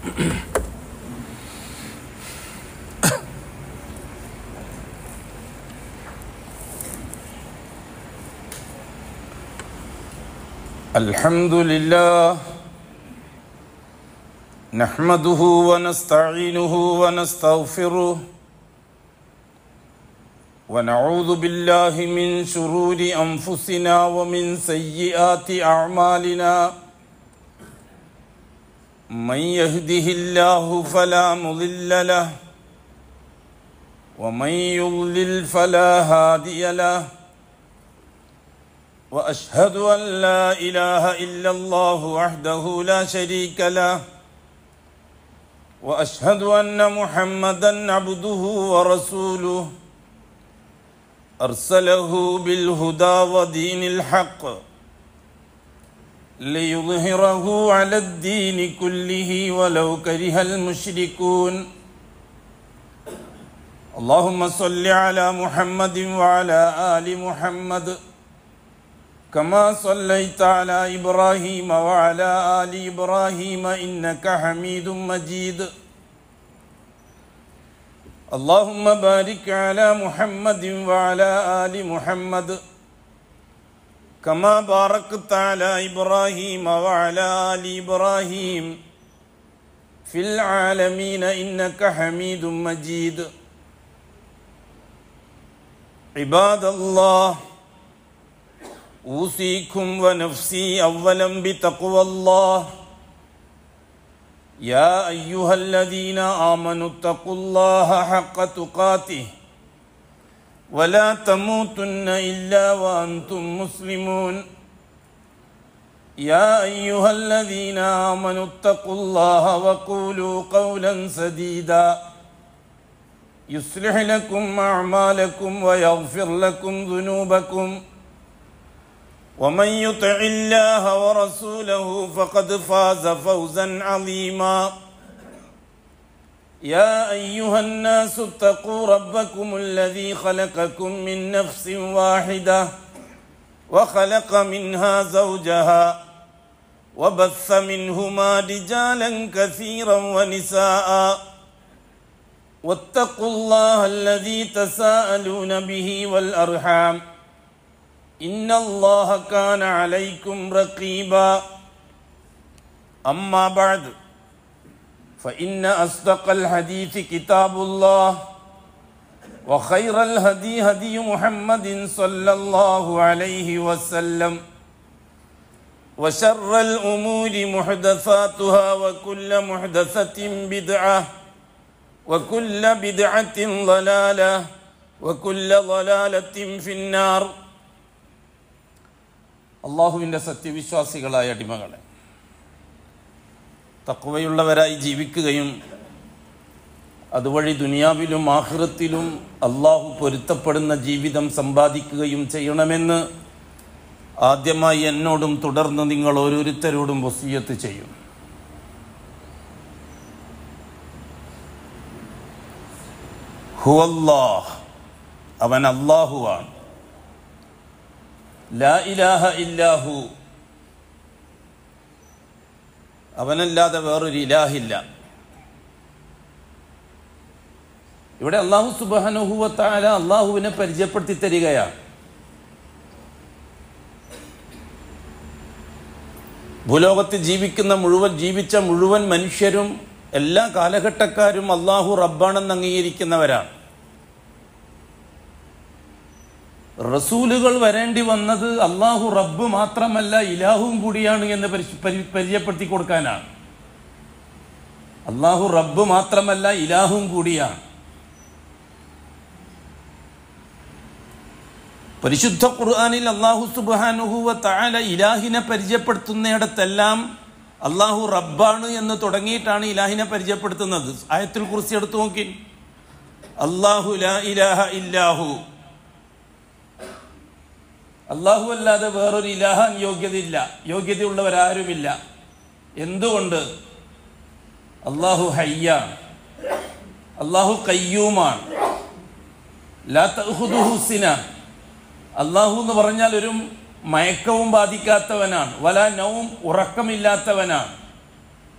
الحمد لله نحمده ونستعينه ونستغفره ونعوذ بالله من شرور انفسنا ومن سيئات اعمالنا من يهده الله فلا مضل له ومن يضلل فلا هادي له واشهد ان لا اله الا الله وحده لا شريك له واشهد ان محمدا عبده ورسوله ارسله بالهدى ودين الحق ليظهره على الدين كله ولو كره المشركون اللهم صل على محمد وعلى ال محمد كما صليت على ابراهيم وعلى ال ابراهيم انك حميد مجيد اللهم بارك على محمد وعلى ال محمد كما باركت على ابراهيم وعلى ال ابراهيم في العالمين انك حميد مجيد عباد الله اوصيكم ونفسي اولا بتقوى الله يا ايها الذين امنوا اتقوا الله حق تقاته ولا تموتن الا وانتم مسلمون يا ايها الذين امنوا اتقوا الله وقولوا قولا سديدا يصلح لكم اعمالكم ويغفر لكم ذنوبكم ومن يطع الله ورسوله فقد فاز فوزا عظيما يا ايها الناس اتقوا ربكم الذي خلقكم من نفس واحده وخلق منها زوجها وبث منهما رجالا كثيرا ونساء واتقوا الله الذي تساءلون به والارحام إن الله كان عليكم رقيبا أما بعد فإن أصدق الحديث كتاب الله وخير الهدي هدي محمد صلى الله عليه وسلم وشر الأمور محدثاتها وكل محدثة بدعة وكل بدعة ضلالة وكل ضلالة في النار അള്ളാഹുവിൻ്റെ സത്യവിശ്വാസികളായ അടിമകളെ തക്കവയുള്ളവരായി ജീവിക്കുകയും അതുവഴി ദുനിയാവിലും ആഹൃത്തിലും അള്ളാഹു പൊരുത്തപ്പെടുന്ന ജീവിതം സമ്പാദിക്കുകയും ചെയ്യണമെന്ന് ആദ്യമായി എന്നോടും തുടർന്ന് നിങ്ങൾ ഓരോരുത്തരോടും വസീയത്ത് ചെയ്യും ഹുവല്ലാഹ് അവൻ അള്ളാഹുവാണ് ലാ ഇലാഹ ഇല്ലാഹു അവനല്ലാതെ വേറൊരു ഇലാഹില്ല ഇവിടെ അള്ളാഹു സുബാനുഹുവത്താല അള്ളാഹുവിനെ പരിചയപ്പെടുത്തി തരികയാണ് ഭൂലോകത്ത് ജീവിക്കുന്ന മുഴുവൻ ജീവിച്ച മുഴുവൻ മനുഷ്യരും എല്ലാ കാലഘട്ടക്കാരും അള്ളാഹു റബ്ബാണെന്ന് അംഗീകരിക്കുന്നവരാണ് റസൂലുകൾ വരേണ്ടി വന്നത് അള്ളാഹു റബ്ബ് മാത്രമല്ല ഇലാഹും കൂടിയാണ് എന്ന് പരിചയപ്പെടുത്തി കൊടുക്കാനാണ് അള്ളാഹു റബ്ബ് മാത്രമല്ല ഇലാഹും കൂടിയാണ് പരിശുദ്ധ ഖുർആാനിൽ അള്ളാഹു സുബാനുഹുവ താല ഇലാഹിനെ പരിചയപ്പെടുത്തുന്നിടത്തെല്ലാം അള്ളാഹു റബ്ബാണ് എന്ന് തുടങ്ങിയിട്ടാണ് ഇലാഹിനെ പരിചയപ്പെടുത്തുന്നത് ആയത്തിൽ കുറിച്ച് എടുത്തു നോക്കി അള്ളാഹു ലാ ഇലാഹ ഇല്ലാഹു അള്ളാഹു അല്ലാതെ വേറൊരു ഇലാഹാൻ യോഗ്യതയില്ല യോഗ്യതയുള്ളവരാരുമില്ല എന്തുകൊണ്ട് അള്ളാഹു ഹയ്യാണ് അള്ളാഹു കയ്യൂമാണ് ലാ തഹുദുഹുസിന അള്ളാഹു എന്ന് പറഞ്ഞാൽ ഒരു മയക്കവും ബാധിക്കാത്തവനാണ് വല നവും ഉറക്കമില്ലാത്തവനാണ്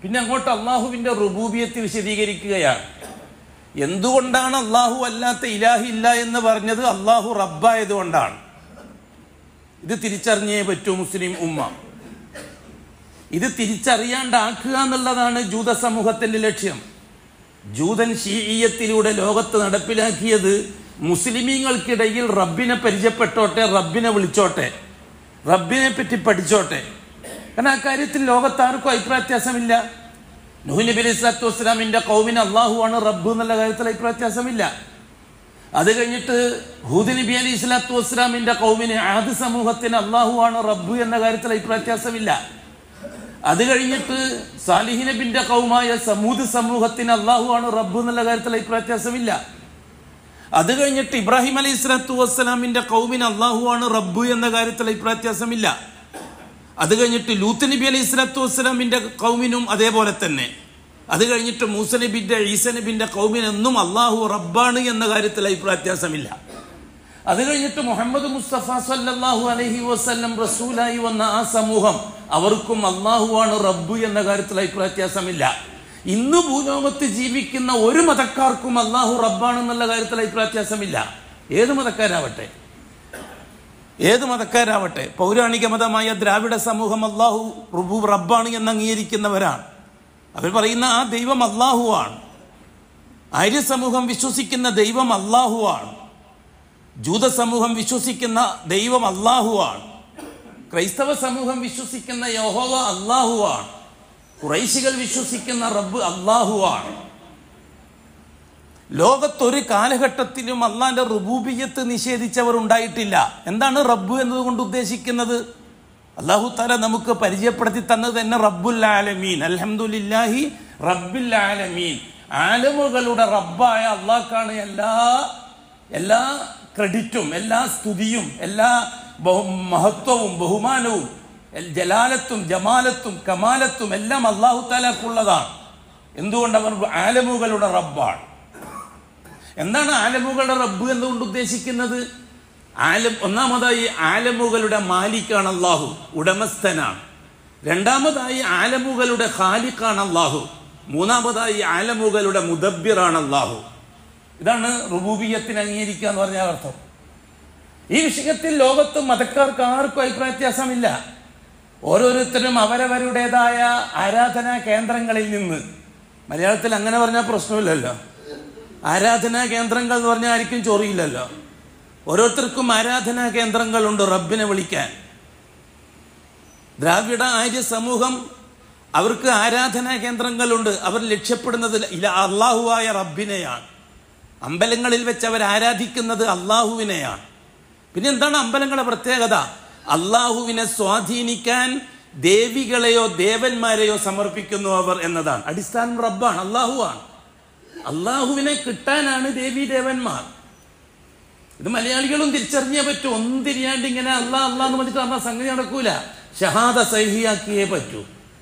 പിന്നെ അങ്ങോട്ട് അള്ളാഹുവിന്റെ റുബൂബിയത്ത് വിശദീകരിക്കുകയാണ് എന്തുകൊണ്ടാണ് അള്ളാഹു അല്ലാത്ത ഇലാഹി ഇല്ല എന്ന് പറഞ്ഞത് അള്ളാഹു റബ്ബായതുകൊണ്ടാണ് ഇത് തിരിച്ചറിഞ്ഞേ പറ്റൂ മുസ്ലിം ഉമ്മ ഇത് തിരിച്ചറിയാണ്ടാക്കുക എന്നുള്ളതാണ് ജൂത സമൂഹത്തിന്റെ ലക്ഷ്യം ജൂതൻ ഷീയത്തിലൂടെ ലോകത്ത് നടപ്പിലാക്കിയത് മുസ്ലിമീങ്ങൾക്കിടയിൽ റബ്ബിനെ പരിചയപ്പെട്ടോട്ടെ റബ്ബിനെ വിളിച്ചോട്ടെ റബ്ബിനെ പറ്റി പഠിച്ചോട്ടെ കാരണം ആ കാര്യത്തിൽ ലോകത്ത് ആർക്കും അഭിപ്രായ വ്യത്യാസമില്ല നൂഹ് നബി അലൈഹി സ്വലാത്തു വസ്സലാമിന്റെ കൗമിന് അള്ളാഹു ആണ് റബ്ബ് എന്നുള്ള കാര്യത്തിൽ അഭിപ്രായ വ്യത്യാസമില്ല അത് കഴിഞ്ഞിട്ട് ഹൂദ് നബി അലി സ്വലാത്തു വസ്സലാമിന്റെ കൗമിന് ആദ് സമൂഹത്തിന് അള്ളാഹു ആണ് റബ്ബ് എന്ന കാര്യത്തിൽ അഭിപ്രായ വ്യത്യാസമില്ല അത് കഴിഞ്ഞിട്ട് സാലിഹി നബിന്റെ കൗമായ സമൂത് സമൂഹത്തിന് അള്ളാഹു ആണ് റബ്ബ് എന്നുള്ള കാര്യത്തിൽ അഭിപ്രായ വ്യത്യാസമില്ല അത് കഴിഞ്ഞിട്ട് ഇബ്രാഹിം അലൈഹി സ്വലാത്തു വസ്സലാമിന്റെ കൗമിന് അള്ളാഹു ആണ് റബ്ബ് എന്ന കാര്യത്തിൽ അഭിപ്രായ വ്യത്യാസമില്ല അത് കഴിഞ്ഞിട്ട് ലൂത്ത് നബി അലൈഹി സ്വലാത്തു വസ്സലാമിന്റെ കൗമിനും അതേപോലെ തന്നെ അത് കഴിഞ്ഞിട്ട് മൂസ നബിന്റെ ഈസ നബിന്റെ കൗമിനെന്നും അള്ളാഹു റബ്ബാണ് എന്ന കാര്യത്തിൽ അഭിപ്രായ വ്യത്യാസമില്ല അത് കഴിഞ്ഞിട്ട് മുഹമ്മദ് മുസ്തഫ സല്ലല്ലാഹു അലൈഹി വസല്ലം റസൂലായി വന്ന ആ സമൂഹം അവർക്കും അള്ളാഹു ആണ് റബ്ബ് എന്ന കാര്യത്തിൽ അഭിപ്രായ വ്യത്യാസമില്ല ഇന്ന് ഭൂലോകത്ത് ജീവിക്കുന്ന ഒരു മതക്കാർക്കും അള്ളാഹു റബ്ബാണ് എന്നുള്ള കാര്യത്തിൽ അഭിപ്രായ വ്യത്യാസമില്ല ഏത് മതക്കാരാവട്ടെ ഏത് മതക്കാരാവട്ടെ പൗരാണിക മതമായ ദ്രാവിഡ സമൂഹം അള്ളാഹു റുബു റബ്ബാണ് എന്ന് അംഗീകരിക്കുന്നവരാണ് അവർ പറയുന്ന ആ ദൈവം അള്ളാഹുവാണ് ആര്യ സമൂഹം വിശ്വസിക്കുന്ന ദൈവം അള്ളാഹുവാണ് ജൂത സമൂഹം വിശ്വസിക്കുന്ന ദൈവം അള്ളാഹുവാണ് ക്രൈസ്തവ സമൂഹം വിശ്വസിക്കുന്ന യഹോവ അള്ളാഹുവാണ് കുറൈശികൾ വിശ്വസിക്കുന്ന റബ്ബ് അള്ളാഹുവാണ് ലോകത്തൊരു കാലഘട്ടത്തിലും അള്ളാന്റെ റുബൂബിയത്ത് നിഷേധിച്ചവർ ഉണ്ടായിട്ടില്ല എന്താണ് റബ്ബ് എന്നതുകൊണ്ട് ഉദ്ദേശിക്കുന്നത് അള്ളാഹു താല നമുക്ക് പരിചയപ്പെടുത്തി തന്നത് തന്നെ റബ്ബുൽ ആലമീൻ അൽഹംദുലില്ലാഹി റബ്ബിൽ ആലമീൻ ആലമുകളുടെ റബ്ബായ അള്ളാഹ്ക്കാണ് എല്ലാ എല്ലാ ക്രെഡിറ്റും എല്ലാ സ്തുതിയും എല്ലാ ബഹു മഹത്വവും ബഹുമാനവും എൽ- ജലാലത്തും ജമാലത്തും കമാലത്തും എല്ലാം അള്ളാഹു താലാക്കുള്ളതാണ് എന്തുകൊണ്ട് അവർ ആലമുകളുടെ റബ്ബാണ് എന്താണ് ആലമുകളുടെ റബ്ബ് എന്നുകൊണ്ട് ഉദ്ദേശിക്കുന്നത് ആലം ഒന്നാമതായി ആലമുകളുടെ മാലിക്കാണ് അള്ളാഹു ഉടമസ്ഥനാണ് രണ്ടാമതായി ആലമുകളുടെ ഖാലിഖാണ് അള്ളാഹു മൂന്നാമതായി ആലമുകളുടെ മുദബ്ബിറാണ് അള്ളാഹു ഇതാണ് റുബൂബിയത്തിന് അംഗീകരിക്കുക എന്ന് പറഞ്ഞ അർത്ഥം ഈ വിഷയത്തിൽ ലോകത്ത് മതക്കാർക്ക് ആർക്കും അഭിപ്രായ വ്യത്യാസമില്ല ഓരോരുത്തരും അവരവരുടേതായ ആരാധനാ കേന്ദ്രങ്ങളിൽ നിന്ന് മലയാളത്തിൽ അങ്ങനെ പറഞ്ഞാൽ പ്രശ്നമില്ലല്ലോ ആരാധനാ കേന്ദ്രങ്ങൾ എന്ന് പറഞ്ഞാൽ ആർക്കും ചൊറിയില്ലല്ലോ ഓരോരുത്തർക്കും ആരാധനാ കേന്ദ്രങ്ങളുണ്ട് റബ്ബിനെ വിളിക്കാൻ ദ്രാവിഡ ആര്യ സമൂഹം അവർക്ക് ആരാധനാ കേന്ദ്രങ്ങളുണ്ട് അവർ ലക്ഷ്യപ്പെടുന്നത് ഇല അള്ളാഹുവായ റബ്ബിനെയാണ് അമ്പലങ്ങളിൽ വെച്ച് അവർ ആരാധിക്കുന്നത് അള്ളാഹുവിനെയാണ് പിന്നെ എന്താണ് അമ്പലങ്ങളുടെ പ്രത്യേകത അള്ളാഹുവിനെ സ്വാധീനിക്കാൻ ദേവികളെയോ ദേവന്മാരെയോ സമർപ്പിക്കുന്നു അവർ എന്നതാണ് അടിസ്ഥാനം റബ്ബാണ് അള്ളാഹുവാണ് അള്ളാഹുവിനെ കിട്ടാനാണ് ദേവി ദേവന്മാർ ഇത് മലയാളികളും തിരിച്ചറിഞ്ഞേ പറ്റൂ ഒന്നും തിരിയാണ്ട് ഇങ്ങനെ അല്ലാ അല്ലാ എന്ന് പറഞ്ഞിട്ട് പറഞ്ഞ സംഗതി നടക്കൂല ഷഹാദ സഹിയാക്കിയേ പറ്റൂ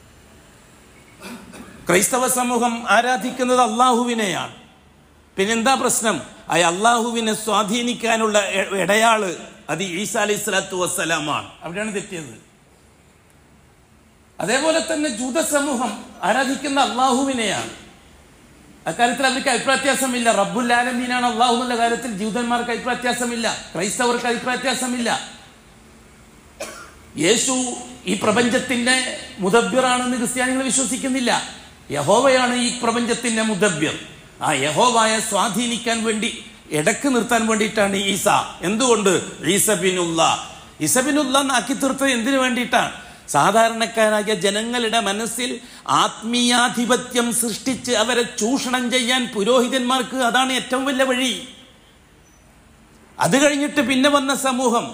ക്രൈസ്തവ സമൂഹം ആരാധിക്കുന്നത് അള്ളാഹുവിനെയാണ് പിന്നെന്താ പ്രശ്നം ആ അള്ളാഹുവിനെ സ്വാധീനിക്കാനുള്ള എ- ഇടയാള് അത് ഈസാ അലൈഹി സ്വലാത്തു വസ്സലാമാണ് അവിടെയാണ് തെറ്റിയത് അതേപോലെ തന്നെ ജൂത സമൂഹം ആരാധിക്കുന്ന അള്ളാഹുവിനെയാണ് അക്കാര്യത്തിൽ അവർക്ക് അഭിപ്രായ വ്യത്യാസമില്ല റബ്ബുൽ ആലമീനാണ് അള്ളാഹു എന്നുള്ള കാര്യത്തിൽ ജൂതന്മാർക്ക് അഭിപ്രായ വ്യത്യാസമില്ല ക്രൈസ്തവർക്ക് അഭിപ്രായ വ്യത്യാസമില്ല യേശു ഈ പ്രപഞ്ചത്തിന്റെ മുദബ്ബിറാണെന്ന് ക്രിസ്ത്യാനികൾ വിശ്വസിക്കുന്നില്ല യഹോവയാണ് ഈ പ്രപഞ്ചത്തിന്റെ മുദബ്ബിർ ആ യഹോവയെ സ്വാധീനിക്കാൻ വേണ്ടി ഇടക്ക് നിർത്താൻ വേണ്ടിയിട്ടാണ് ഈസ എന്തുകൊണ്ട് ഈസബിനുള്ള ഈസബിനുള്ള ആക്കി തീർത്തത് എന്തിനു വേണ്ടിയിട്ടാണ് സാധാരണക്കാരായ ജനങ്ങളുടെ മനസ്സിൽ ആത്മീയാധിപത്യം സൃഷ്ടിച്ച് അവരെ ചൂഷണം ചെയ്യാൻ പുരോഹിതന്മാർക്ക് അതാണ് ഏറ്റവും വലിയ വഴി അത് കഴിഞ്ഞിട്ട് പിന്നെ വന്ന സമൂഹം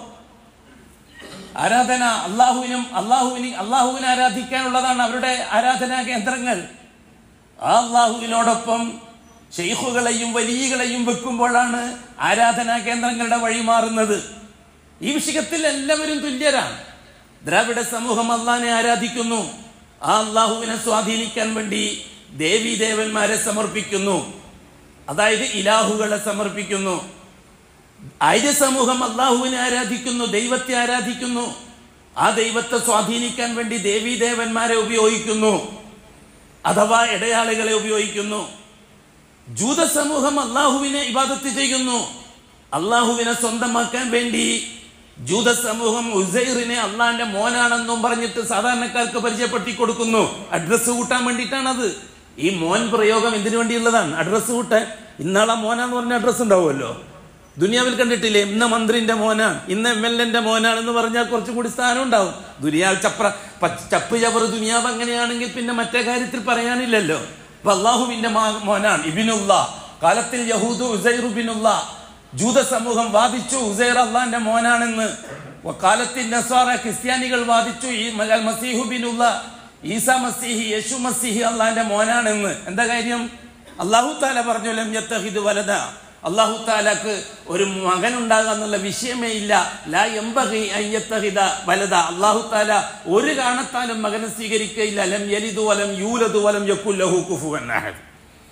ആരാധന അള്ളാഹുവിനും അള്ളാഹുവിന് അള്ളാഹുവിനെ ആരാധിക്കാനുള്ളതാണ് അവരുടെ ആരാധനാ കേന്ദ്രങ്ങൾ ആ അള്ളാഹുവിനോടൊപ്പം ഷെയ്ഖുകളെയും വലിയകളെയും വെക്കുമ്പോഴാണ് ആരാധനാ കേന്ദ്രങ്ങളുടെ വഴി മാറുന്നത് ഈ വിഷയത്തിൽ എല്ലാവരും തുല്യരാണ് ദ്രാവിഡ സമൂഹം അള്ളാഹിനെ ആരാധിക്കുന്നു ആ അള്ളാഹുവിനെ സ്വാധീനിക്കാൻ വേണ്ടി ദേവി ദേവന്മാരെ സമർപ്പിക്കുന്നു അതായത് ഇലാഹുകളെ സമർപ്പിക്കുന്നു ആര്യ സമൂഹം അള്ളാഹുവിനെ ആരാധിക്കുന്നു ദൈവത്തെ ആരാധിക്കുന്നു ആ ദൈവത്തെ സ്വാധീനിക്കാൻ വേണ്ടി ദേവീ ദേവന്മാരെ ഉപയോഗിക്കുന്നു അഥവാ ഇടയാളികളെ ഉപയോഗിക്കുന്നു ജൂത സമൂഹം അള്ളാഹുവിനെ ഇബാദത്ത് ചെയ്യുന്നു അള്ളാഹുവിനെ സ്വന്തമാക്കാൻ വേണ്ടി ജൂത സമൂഹം ഉസൈറിനെ അള്ളാന്റെ മോനാണെന്നും പറഞ്ഞിട്ട് സാധാരണക്കാർക്ക് പരിചയപ്പെടുത്തി കൊടുക്കുന്നു അഡ്രസ്സ് കൂട്ടാൻ വേണ്ടിയിട്ടാണത് ഈ മോൻ പ്രയോഗം എന്തിനു വേണ്ടിയുള്ളതാണ് അഡ്രസ്സ് കൂട്ടാൻ ഇന്നാളെ മോനാന്ന് പറഞ്ഞ അഡ്രസ്സ് ഉണ്ടാവുമല്ലോ ദുനിയാവിൽ കണ്ടിട്ടില്ലേ ഇന്ന മന്ത്രിന്റെ മോനാണ് ഇന്ന എം എൽ എന്റെ മോനാണെന്ന് പറഞ്ഞാൽ കുറച്ചും കൂടി സ്ഥാനം ഉണ്ടാവും ദുനിയാവ് ചപ്ര പ- ചപ്പ് ചവറ് ദുനിയാവ് അങ്ങനെയാണെങ്കിൽ പിന്നെ മറ്റേ കാര്യത്തിൽ പറയാനില്ലല്ലോ അപ്പൊ അള്ളാഹുവിന്റെ മാ- മോനാണ് ഇബിനുള്ള കാലത്തിൽ യഹൂദ് ഉസൈർ ബിനുള്ള ജൂത സമൂഹം വാദിച്ചു ഉസൈർ അള്ളാന്റെ മോനാണെന്ന് കാലത്തിൽ നസ്വാറ ക്രിസ്ത്യാനികൾ വാദിച്ചു ഈ മ- മസീഹു ബിനുള്ള ഈസ മസീഹി യേശു മസീഹി അള്ളാന്റെ മോനാണെന്ന് എന്താ കാര്യം അള്ളാഹു താല പറഞ്ഞു ലം യത്തഹിദ് വലത അള്ളാഹു താലക്ക് ഒരു മകൻ ഉണ്ടാകുക എന്നുള്ള വിഷയമേ ഇല്ല ലാ എംബഹി അയ്യത്തഹിദ വലത അള്ളാഹു താല ഒരു കാണത്താലും മകനെ സ്വീകരിക്കയില്ല ലം യലിദു വലം യൂലദു വലം യക്കുല്ലഹു കുഫുവൻ അഹദ്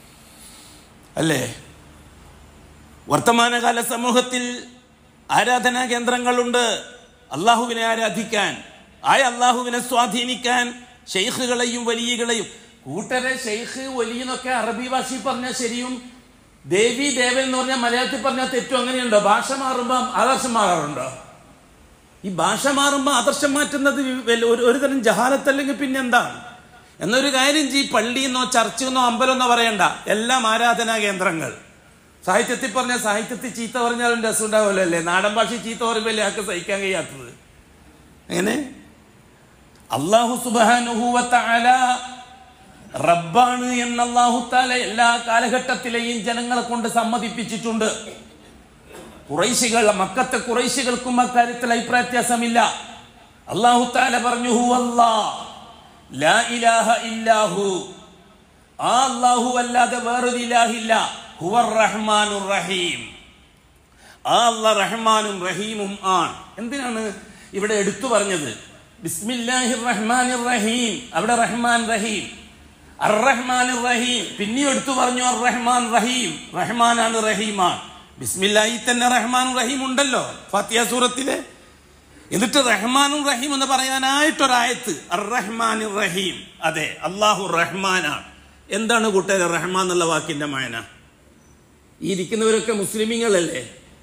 അല്ലേ വർത്തമാനകാല സമൂഹത്തിൽ ആരാധനാ കേന്ദ്രങ്ങളുണ്ട് അള്ളാഹുവിനെ ആരാധിക്കാൻ ആയ അള്ളാഹുവിനെ സ്വാധീനിക്കാൻ ഷെയ്ഖുകളെയും വലിയകളെയും കൂട്ടരെ ഷെയ്ഖ് വലിയെന്നൊക്കെ അറബി ഭാഷയിൽ പറഞ്ഞാൽ ശരിയും ദേവി ദേവൻ എന്ന് പറഞ്ഞാൽ മലയാളത്തിൽ പറഞ്ഞാൽ തെറ്റും അങ്ങനെയുണ്ടോ ഭാഷ മാറുമ്പോൾ ആദർശം മാറാറുണ്ടോ ഈ ഭാഷ മാറുമ്പോൾ ആദർശം മാറ്റുന്നത് വല്ല- ഒരു ഒരു തരം ജഹാലത്തല്ലെങ്കിൽ പിന്നെ എന്താണ് എന്നൊരു കാര്യം ചെയ് പള്ളിയെന്നോ ചർച്ചെന്നോ അമ്പലമെന്നോ പറയണ്ട എല്ലാം ആരാധനാ കേന്ദ്രങ്ങൾ സാഹിത്യത്തിൽ പറഞ്ഞ സാഹിത്യത്തിൽ ചീത്ത പറഞ്ഞാലും രസം ഉണ്ടാവുമല്ലോ അല്ലേ നാടൻ ഭാഷ ചീത്ത പറയുമ്പോൾ ആൾക്ക് സഹിക്കാൻ കഴിയാത്തത് എങ്ങനെ അള്ളാഹു സുബാനുഹൂവത്താല റബ്ബാണ് എന്ന് അള്ളാഹു താല എല്ലാ കാലഘട്ടത്തിലെയും ജനങ്ങളെ കൊണ്ട് സമ്മതിപ്പിച്ചിട്ടുണ്ട് കുറൈശികൾ മക്കത്തെ കുറൈശികൾക്കും അക്കാര്യത്തിൽ അഭിപ്രായ വ്യത്യാസമില്ല അള്ളാഹു താല പറഞ്ഞു ഹു അല്ലാ ലാ ഇലാഹ ഇല്ലാഹു ആ അല്ലാഹു അല്ലാതെ വേറൊരു ഇലാഹില്ല ഹുവർ റഹ്മാനുർ റഹീം ആ അല്ല റഹ്മാനും റഹീമും ആണ് എന്തിനാണ് ഇവിടെ എടുത്തു പറഞ്ഞത് ബിസ്മില്ലാഹിർ റഹ്മാനിർ റഹീം അവിടെ റഹ്മാൻ റഹീം അർ റഹ്മാൻ റഹീം പിന്നെയും എടുത്തു പറഞ്ഞു അർ റഹ്മാൻ റഹീം റഹ്മാനാണ് റഹീമാണ് ബിസ്മില്ലാഹി തന്നെ റഹ്മാൻ റഹീം ഉണ്ടല്ലോ ഫാത്തിയ സൂറത്തിലെ എന്നിട്ട് റഹ്മാനും റഹീം എന്ന് പറയാനായിട്ടൊരായത്ത് അർ റഹ്മാൻ റഹീം അതെ അള്ളാഹു റഹ്മാനാണ് എന്താണ് കൂട്ടുകാരെ റഹ്മാൻ എന്നുള്ള വാക്കിന്റെ മായന ഈ ഇരിക്കുന്നവരൊക്കെ മുസ്ലിമീങ്ങളല്ലേ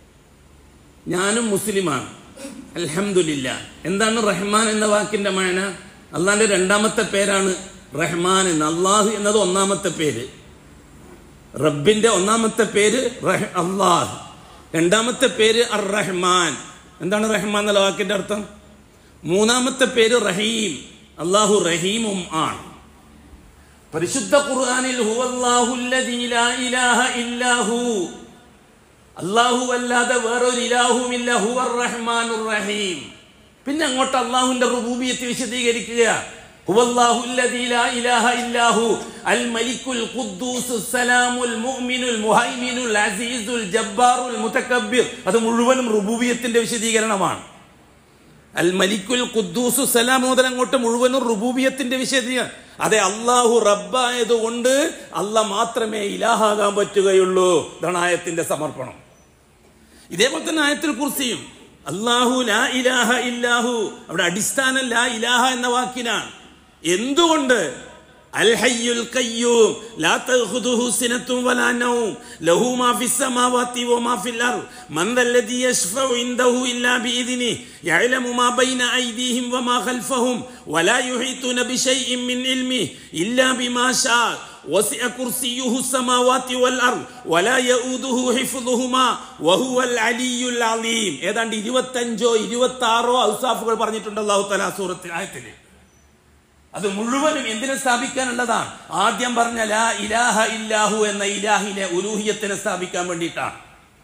ഞാനും മുസ്ലിമാണ് അൽഹംദുലില്ല എന്താണ് റഹ്മാൻ എന്ന വാക്കിന്റെ മായന അള്ളാന്റെ രണ്ടാമത്തെ പേരാണ് റഹ്മാൻ എന്ന് അള്ളാഹു എന്നത് ഒന്നാമത്തെ പേര് റബ്ബിന്റെ ഒന്നാമത്തെ പേര് റഹ് അള്ളാഹ് രണ്ടാമത്തെ പേര് അർ റഹ്മാൻ എന്താണ് റഹ്മാൻ എന്നുള്ള വാക്കിന്റെ അർത്ഥം മൂന്നാമത്തെ പേര് റഹീം അള്ളാഹു റഹീമും ആണ് പരിശുദ്ധ ഖുർആനിൽ ഹുവല്ലാഹുല്ലദീ ലാ ഇലാഹ ഇല്ലാഹു അല്ലാഹു അല്ലാതെ വേറൊരു ഇലാഹുമില്ല ഹുവർ റഹ്മാനുർ റഹീം പിന്നെ അങ്ങോട്ട് അള്ളാഹുവിന്റെ റുബൂബിയത്ത് വിശദീകരിക്കുക ഹുവല്ലാഹുല്ലദീ ലാ ഇലാഹ ഇല്ലാഹു അൽ മലിക്കുൽ ഖുദ്ദൂസ് സലാമുൽ മുഅ്മിനുൽ മുഹൈമിനുൽ അസീസുൽ ജബ്ബാറുൽ മുതകബ്ബിർ അത് മുഴുവനും റുബൂബിയത്തിന്റെ വിശദീകരണമാണ് അൽ മലിക്കുൽ ഖുദ്ദൂസു സലാം മുതൽ അങ്ങോട്ട് മുഴുവനും റുബൂബിയത്തിന്റെ വിശദീകരണം അതെ അള്ളാഹു റബ്ബായത് കൊണ്ട് അല്ല മാത്രമേ ഇലാഹാകാൻ പറ്റുകയുള്ളൂ ഇതാണ് ആയത്തിന്റെ സമർപ്പണം ഇതേപോലെ തന്നെ ആയത്തിൽ കുറിച്ചിയും അള്ളാഹു ലാ ഇലാഹ ഇല്ലാഹു അവിടെ അടിസ്ഥാനം ലാ ഇലാഹ എന്ന വാക്കിനാണ് എന്തുകൊണ്ട് അൽ ഹയ്യുൽ ഖയ്യൂം ലാ തഖുദുഹു സിനത്തും വലാ നൗം ലഹു മാ ഫിസ് സമാവാതി വമാ ഫിൽ അർദ് മൻ ദല്ലദി യശ്ഫഉ ഇൻദഹു ഇല്ലാ ബിഇذنه യഅലമു മാ ബൈന ഐദീഹിം വമാ ഖൽഫഹും വലാ യുഹീതുന ബിശൈഇൻ മിൻ ഇൽമിഹി ഇല്ലാ ബിമാ ഷാ وسع كرسيه السماوات والأرض ولا يؤوده حفظهما وهو العلي العظيم ഏതാണ്ട് ഇരുപത്തഞ്ചോ ഇരുപത്തി ആറോ ഔസാഫുകൾ പറഞ്ഞിട്ടുണ്ട് അള്ളാഹു തലാ സൂറത്തിൽ ആയത്തില് അത് മുഴുവനും എന്തിനെ സ്ഥാപിക്കാനുള്ളതാണ് ആദ്യം പറഞ്ഞ ലാ ഇലാഹ ഇല്ലാഹു എന്ന ഇലാഹിനെ ഉലൂഹിയത്തിനെ സ്ഥാപിക്കാൻ വേണ്ടിയിട്ടാണ്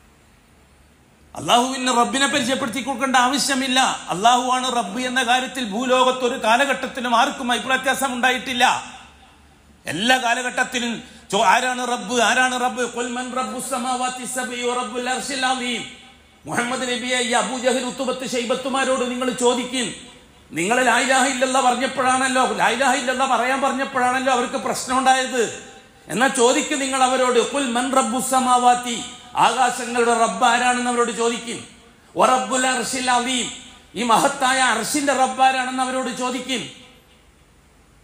അള്ളാഹുവിന് റബ്ബിനെ പരിചയപ്പെടുത്തി കൊടുക്കേണ്ട ആവശ്യമില്ല അള്ളാഹു ആണ് റബ്ബ് എന്ന കാര്യത്തിൽ ഭൂലോകത്ത് ഒരു കാലഘട്ടത്തിലും ആർക്കും അഭിപ്രായ വ്യത്യാസം ഉണ്ടായിട്ടില്ല എല്ലാ കാലഘട്ടത്തിലും ചോ- ആരാണ് റബ്ബ് ആരാണ് റബ്ബ് ഖുൽ മൻ റബ്ബു സമാവാതി സബഇ വ റബ്ബുൽ അർശിൽ അളീം മുഹമ്മദ് നബിയെ ഈ അബൂജഹൽ ഉത്തുബത്ത് ഷൈബത്തുമാരോട് നിങ്ങൾ ചോദിക്കും നിങ്ങൾ ലായിലാഹ ഇല്ലല്ല പറഞ്ഞപ്പോഴാണല്ലോ ലായിലാഹ ഇല്ലല്ല പറയാൻ പറഞ്ഞപ്പോഴാണല്ലോ അവർക്ക് പ്രശ്നം ഉണ്ടായത് എന്നാൽ ചോദിക്കും നിങ്ങൾ അവരോട് കുൽ മൻ റബ്ബു സമാവാത്തി ആകാശങ്ങളുടെ റബ്ബ് ആരാണെന്ന് അവരോട് ചോദിക്കും വ റബ്ബുൽ അർശിൽ അളീം ഈ മഹത്തായ അർഷിന്റെ റബ്ബ് ആരാണെന്ന് അവരോട് ചോദിക്കും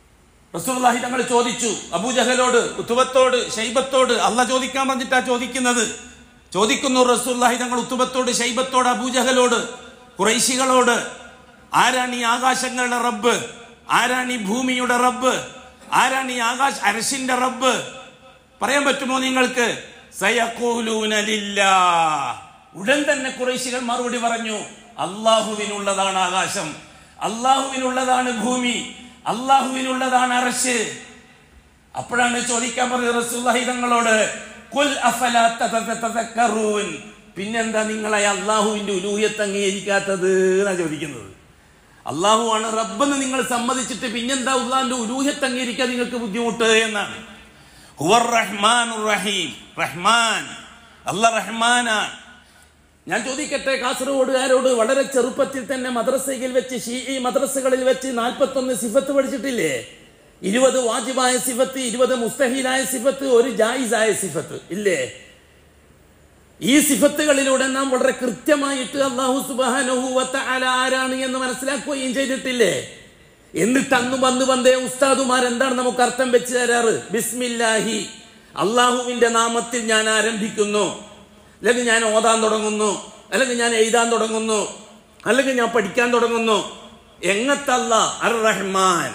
റസൂലുള്ളാഹി തങ്ങൾ ചോദിച്ചു അബൂജഹലോട് ഉത്തുബത്തോട് ഷൈബത്തോട് അല്ല ചോദിക്കാൻ പറഞ്ഞിട്ടാ ചോദിക്കുന്നത് ചോദിക്കുന്നു റസൂലുള്ളാഹി തങ്ങൾ ഉത്തുബത്തോട് ഷൈബത്തോട് അബൂജഹലോട് കുറൈശികളോട് ആരാണ് ഈ ആകാശങ്ങളുടെ റബ്ബ് ആരാണ് ഈ ഭൂമിയുടെ റബ്ബ് ആരാണ് ഈ ആകാശ അരശിന്റെ റബ്ബ് പറയാൻ പറ്റുമോ നിങ്ങൾക്ക് സയഖൂലൂന ലില്ലാ. ഉടൻ തന്നെ കുറേശികൾ മറുപടി പറഞ്ഞു അള്ളാഹുവിനുള്ളതാണ് ആകാശം അള്ളാഹുവിനുള്ളതാണ് ഭൂമി അള്ളാഹുവിനുള്ളതാണ് അറശ് അപ്പോഴാണ് ചോദിക്കാൻ പറഞ്ഞത് റസൂലുള്ളാഹി തങ്ങളോട് കുൽ അഫലാ തത- തതക്കറൂൻ പിന്നെന്താ നിങ്ങളെ അള്ളാഹുവിന്റെ ഉലൂയത്ത് അംഗീകരിക്കാത്തത് എന്നാ ചോദിക്കുന്നത് അള്ളാഹു ആണ് റബ്ബെന്ന് നിങ്ങൾ സമ്മതിച്ചിട്ട് പിന്നെന്താ അള്ളാഹിന്റെ ഉലൂഹത്ത് അംഗീകരിക്കാൻ നിങ്ങൾക്ക് ബുദ്ധിമുട്ട് എന്നാണ് ഹുവർ റഹ്മാൻ റഹീം റഹ്മാൻ അല്ല റഹ്മാനാണ് ഞാൻ ചോദിക്കട്ടെ കാസർഗോഡുകാരോട് വളരെ ചെറുപ്പത്തിൽ തന്നെ മദ്രസയിൽ വെച്ച് ഷീഇ മദ്രസകളിൽ വെച്ച് നാൽപ്പത്തൊന്ന് സിഫത്ത് പഠിച്ചിട്ടില്ലേ ഇരുപത് വാജിബായ സിഫത്ത് ഇരുപത് മുസ്തഹീലായ സിഫത്ത് ഒരു ജായിസായ സിഫത്ത് ഇല്ലേ ഈ സിഫത്തുകളിലൂടെ നാം വളരെ കൃത്യമായിട്ട് അള്ളാഹു സുബാനഹുവത്ത അല ആരാണ് എന്ന് മനസ്സിലാക്കുകയും ചെയ്തിട്ടില്ലേ എന്നിട്ട് അന്ന് വന്ന് വന്നേ ഉസ്താദുമാർ എന്താണ് നമുക്ക് അർത്ഥം വെച്ച് തരാറ് ബിസ്മില്ലാഹി അള്ളാഹുവിന്റെ നാമത്തിൽ ഞാൻ ആരംഭിക്കുന്നു അല്ലെങ്കിൽ ഞാൻ ഓതാൻ തുടങ്ങുന്നു അല്ലെങ്കിൽ ഞാൻ എഴുതാൻ തുടങ്ങുന്നു അല്ലെങ്കിൽ ഞാൻ പഠിക്കാൻ തുടങ്ങുന്നു എങ്ങത്തല്ല അർ റഹ്മാൻ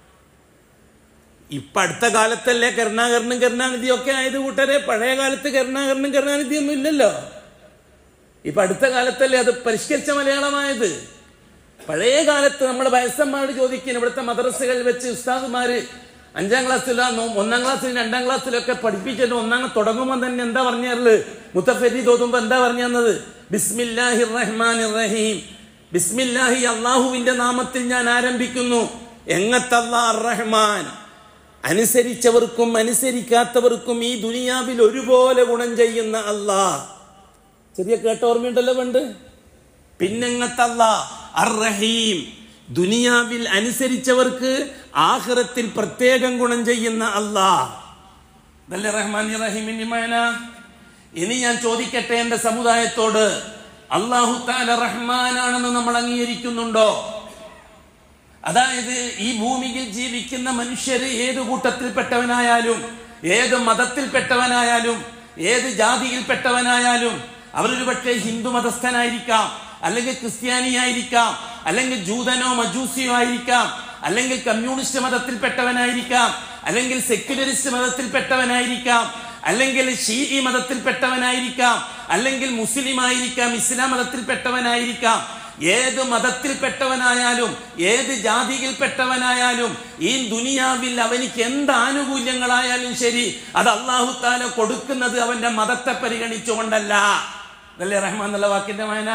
ഇപ്പൊ അടുത്ത കാലത്തല്ലേ കരുണാകരനും കരുണാനിധിയും ഒക്കെ ആയത് കൂട്ടരെ പഴയ കാലത്ത് കരുണാകരനും കരുണാനിധിയും ഒന്നും ഇല്ലല്ലോ ഇപ്പൊ അടുത്ത കാലത്തല്ലേ അത് പരിഷ്കരിച്ച മലയാളമായത് പഴയ കാലത്ത് നമ്മുടെ വയസ്സന്മാരോട് ചോദിക്കുന്നു ഇവിടുത്തെ മദ്രസകളിൽ വെച്ച് ഉസ്താദുമാര് അഞ്ചാം ക്ലാസ്സിലോ ഒന്നാം ക്ലാസ്സിലും രണ്ടാം ക്ലാസ്സിലൊക്കെ പഠിപ്പിച്ചിട്ട് ഒന്നാം തുടങ്ങുമ്പോൾ തന്നെ എന്താ പറഞ്ഞത് മുത്തഫരി തോന്നുമ്പോ എന്താ പറഞ്ഞു തന്നത് ബിസ്മില്ലാഹി റഹ്മാൻ റഹീം ബിസ്മില്ലാഹി അള്ളാഹുവിന്റെ നാമത്തിൽ ഞാൻ ആരംഭിക്കുന്നു എങ്ങത്തല്ലാ റഹ്മാൻ അനുസരിച്ചവർക്കും അനുസരിക്കാത്തവർക്കും ഈ ദുനിയാവിൽ ഒരുപോലെ ഗുണം ചെയ്യുന്ന അള്ളാഹ് ചെറിയ കേട്ട ഓർമ്മയുണ്ടല്ലോ പണ്ട് പിന്നെങ്ങത്തല്ല അർ റഹീം ദുനിയാവിൽ അനുസരിച്ചവർക്ക് ആഖിറത്തിൽ പ്രത്യേകം ഗുണം ചെയ്യുന്ന അള്ളാഹ് ഇതല്ലേ റഹ്മാൻ റഹീമിൻ മാന ഇനി ഞാൻ ചോദിക്കട്ടെ എന്റെ സമുദായത്തോട് അള്ളാഹു താല റഹ്മാനാണെന്ന് നമ്മൾ അംഗീകരിക്കുന്നുണ്ടോ അതായത് ഈ ഭൂമിയിൽ ജീവിക്കുന്ന മനുഷ്യര് ഏത് കൂട്ടത്തിൽപ്പെട്ടവനായാലും ഏത് മതത്തിൽപ്പെട്ടവനായാലും ഏത് ജാതിയിൽപ്പെട്ടവനായാലും അവരൊരു പക്ഷേ ഹിന്ദു മതസ്ഥനായിരിക്കാം അല്ലെങ്കിൽ ക്രിസ്ത്യാനിയായിരിക്കാം അല്ലെങ്കിൽ ജൂതനോ മജൂസിയോ ആയിരിക്കാം അല്ലെങ്കിൽ കമ്മ്യൂണിസ്റ്റ് മതത്തിൽപ്പെട്ടവനായിരിക്കാം അല്ലെങ്കിൽ സെക്യുലറിസ്റ്റ് മതത്തിൽപ്പെട്ടവനായിരിക്കാം അല്ലെങ്കിൽ ഷീഇ മതത്തിൽപ്പെട്ടവനായിരിക്കാം അല്ലെങ്കിൽ മുസ്ലിം ആയിരിക്കാം ഇസ്ലാം മതത്തിൽപ്പെട്ടവനായിരിക്കാം ഏത് മതത്തിൽപ്പെട്ടവനായാലും ഏത് ജാതിയിൽപ്പെട്ടവനായാലും ഈ ദുനിയാവിൽ അവനിക്ക് എന്ത് ആനുകൂല്യങ്ങളായാലും ശരി അത് അള്ളാഹു താല കൊടുക്കുന്നത് അവന്റെ മതത്തെ പരിഗണിച്ചുകൊണ്ടല്ല അതല്ലേ റഹ്മാൻ എന്നുള്ള വാക്കിന്റെ വായന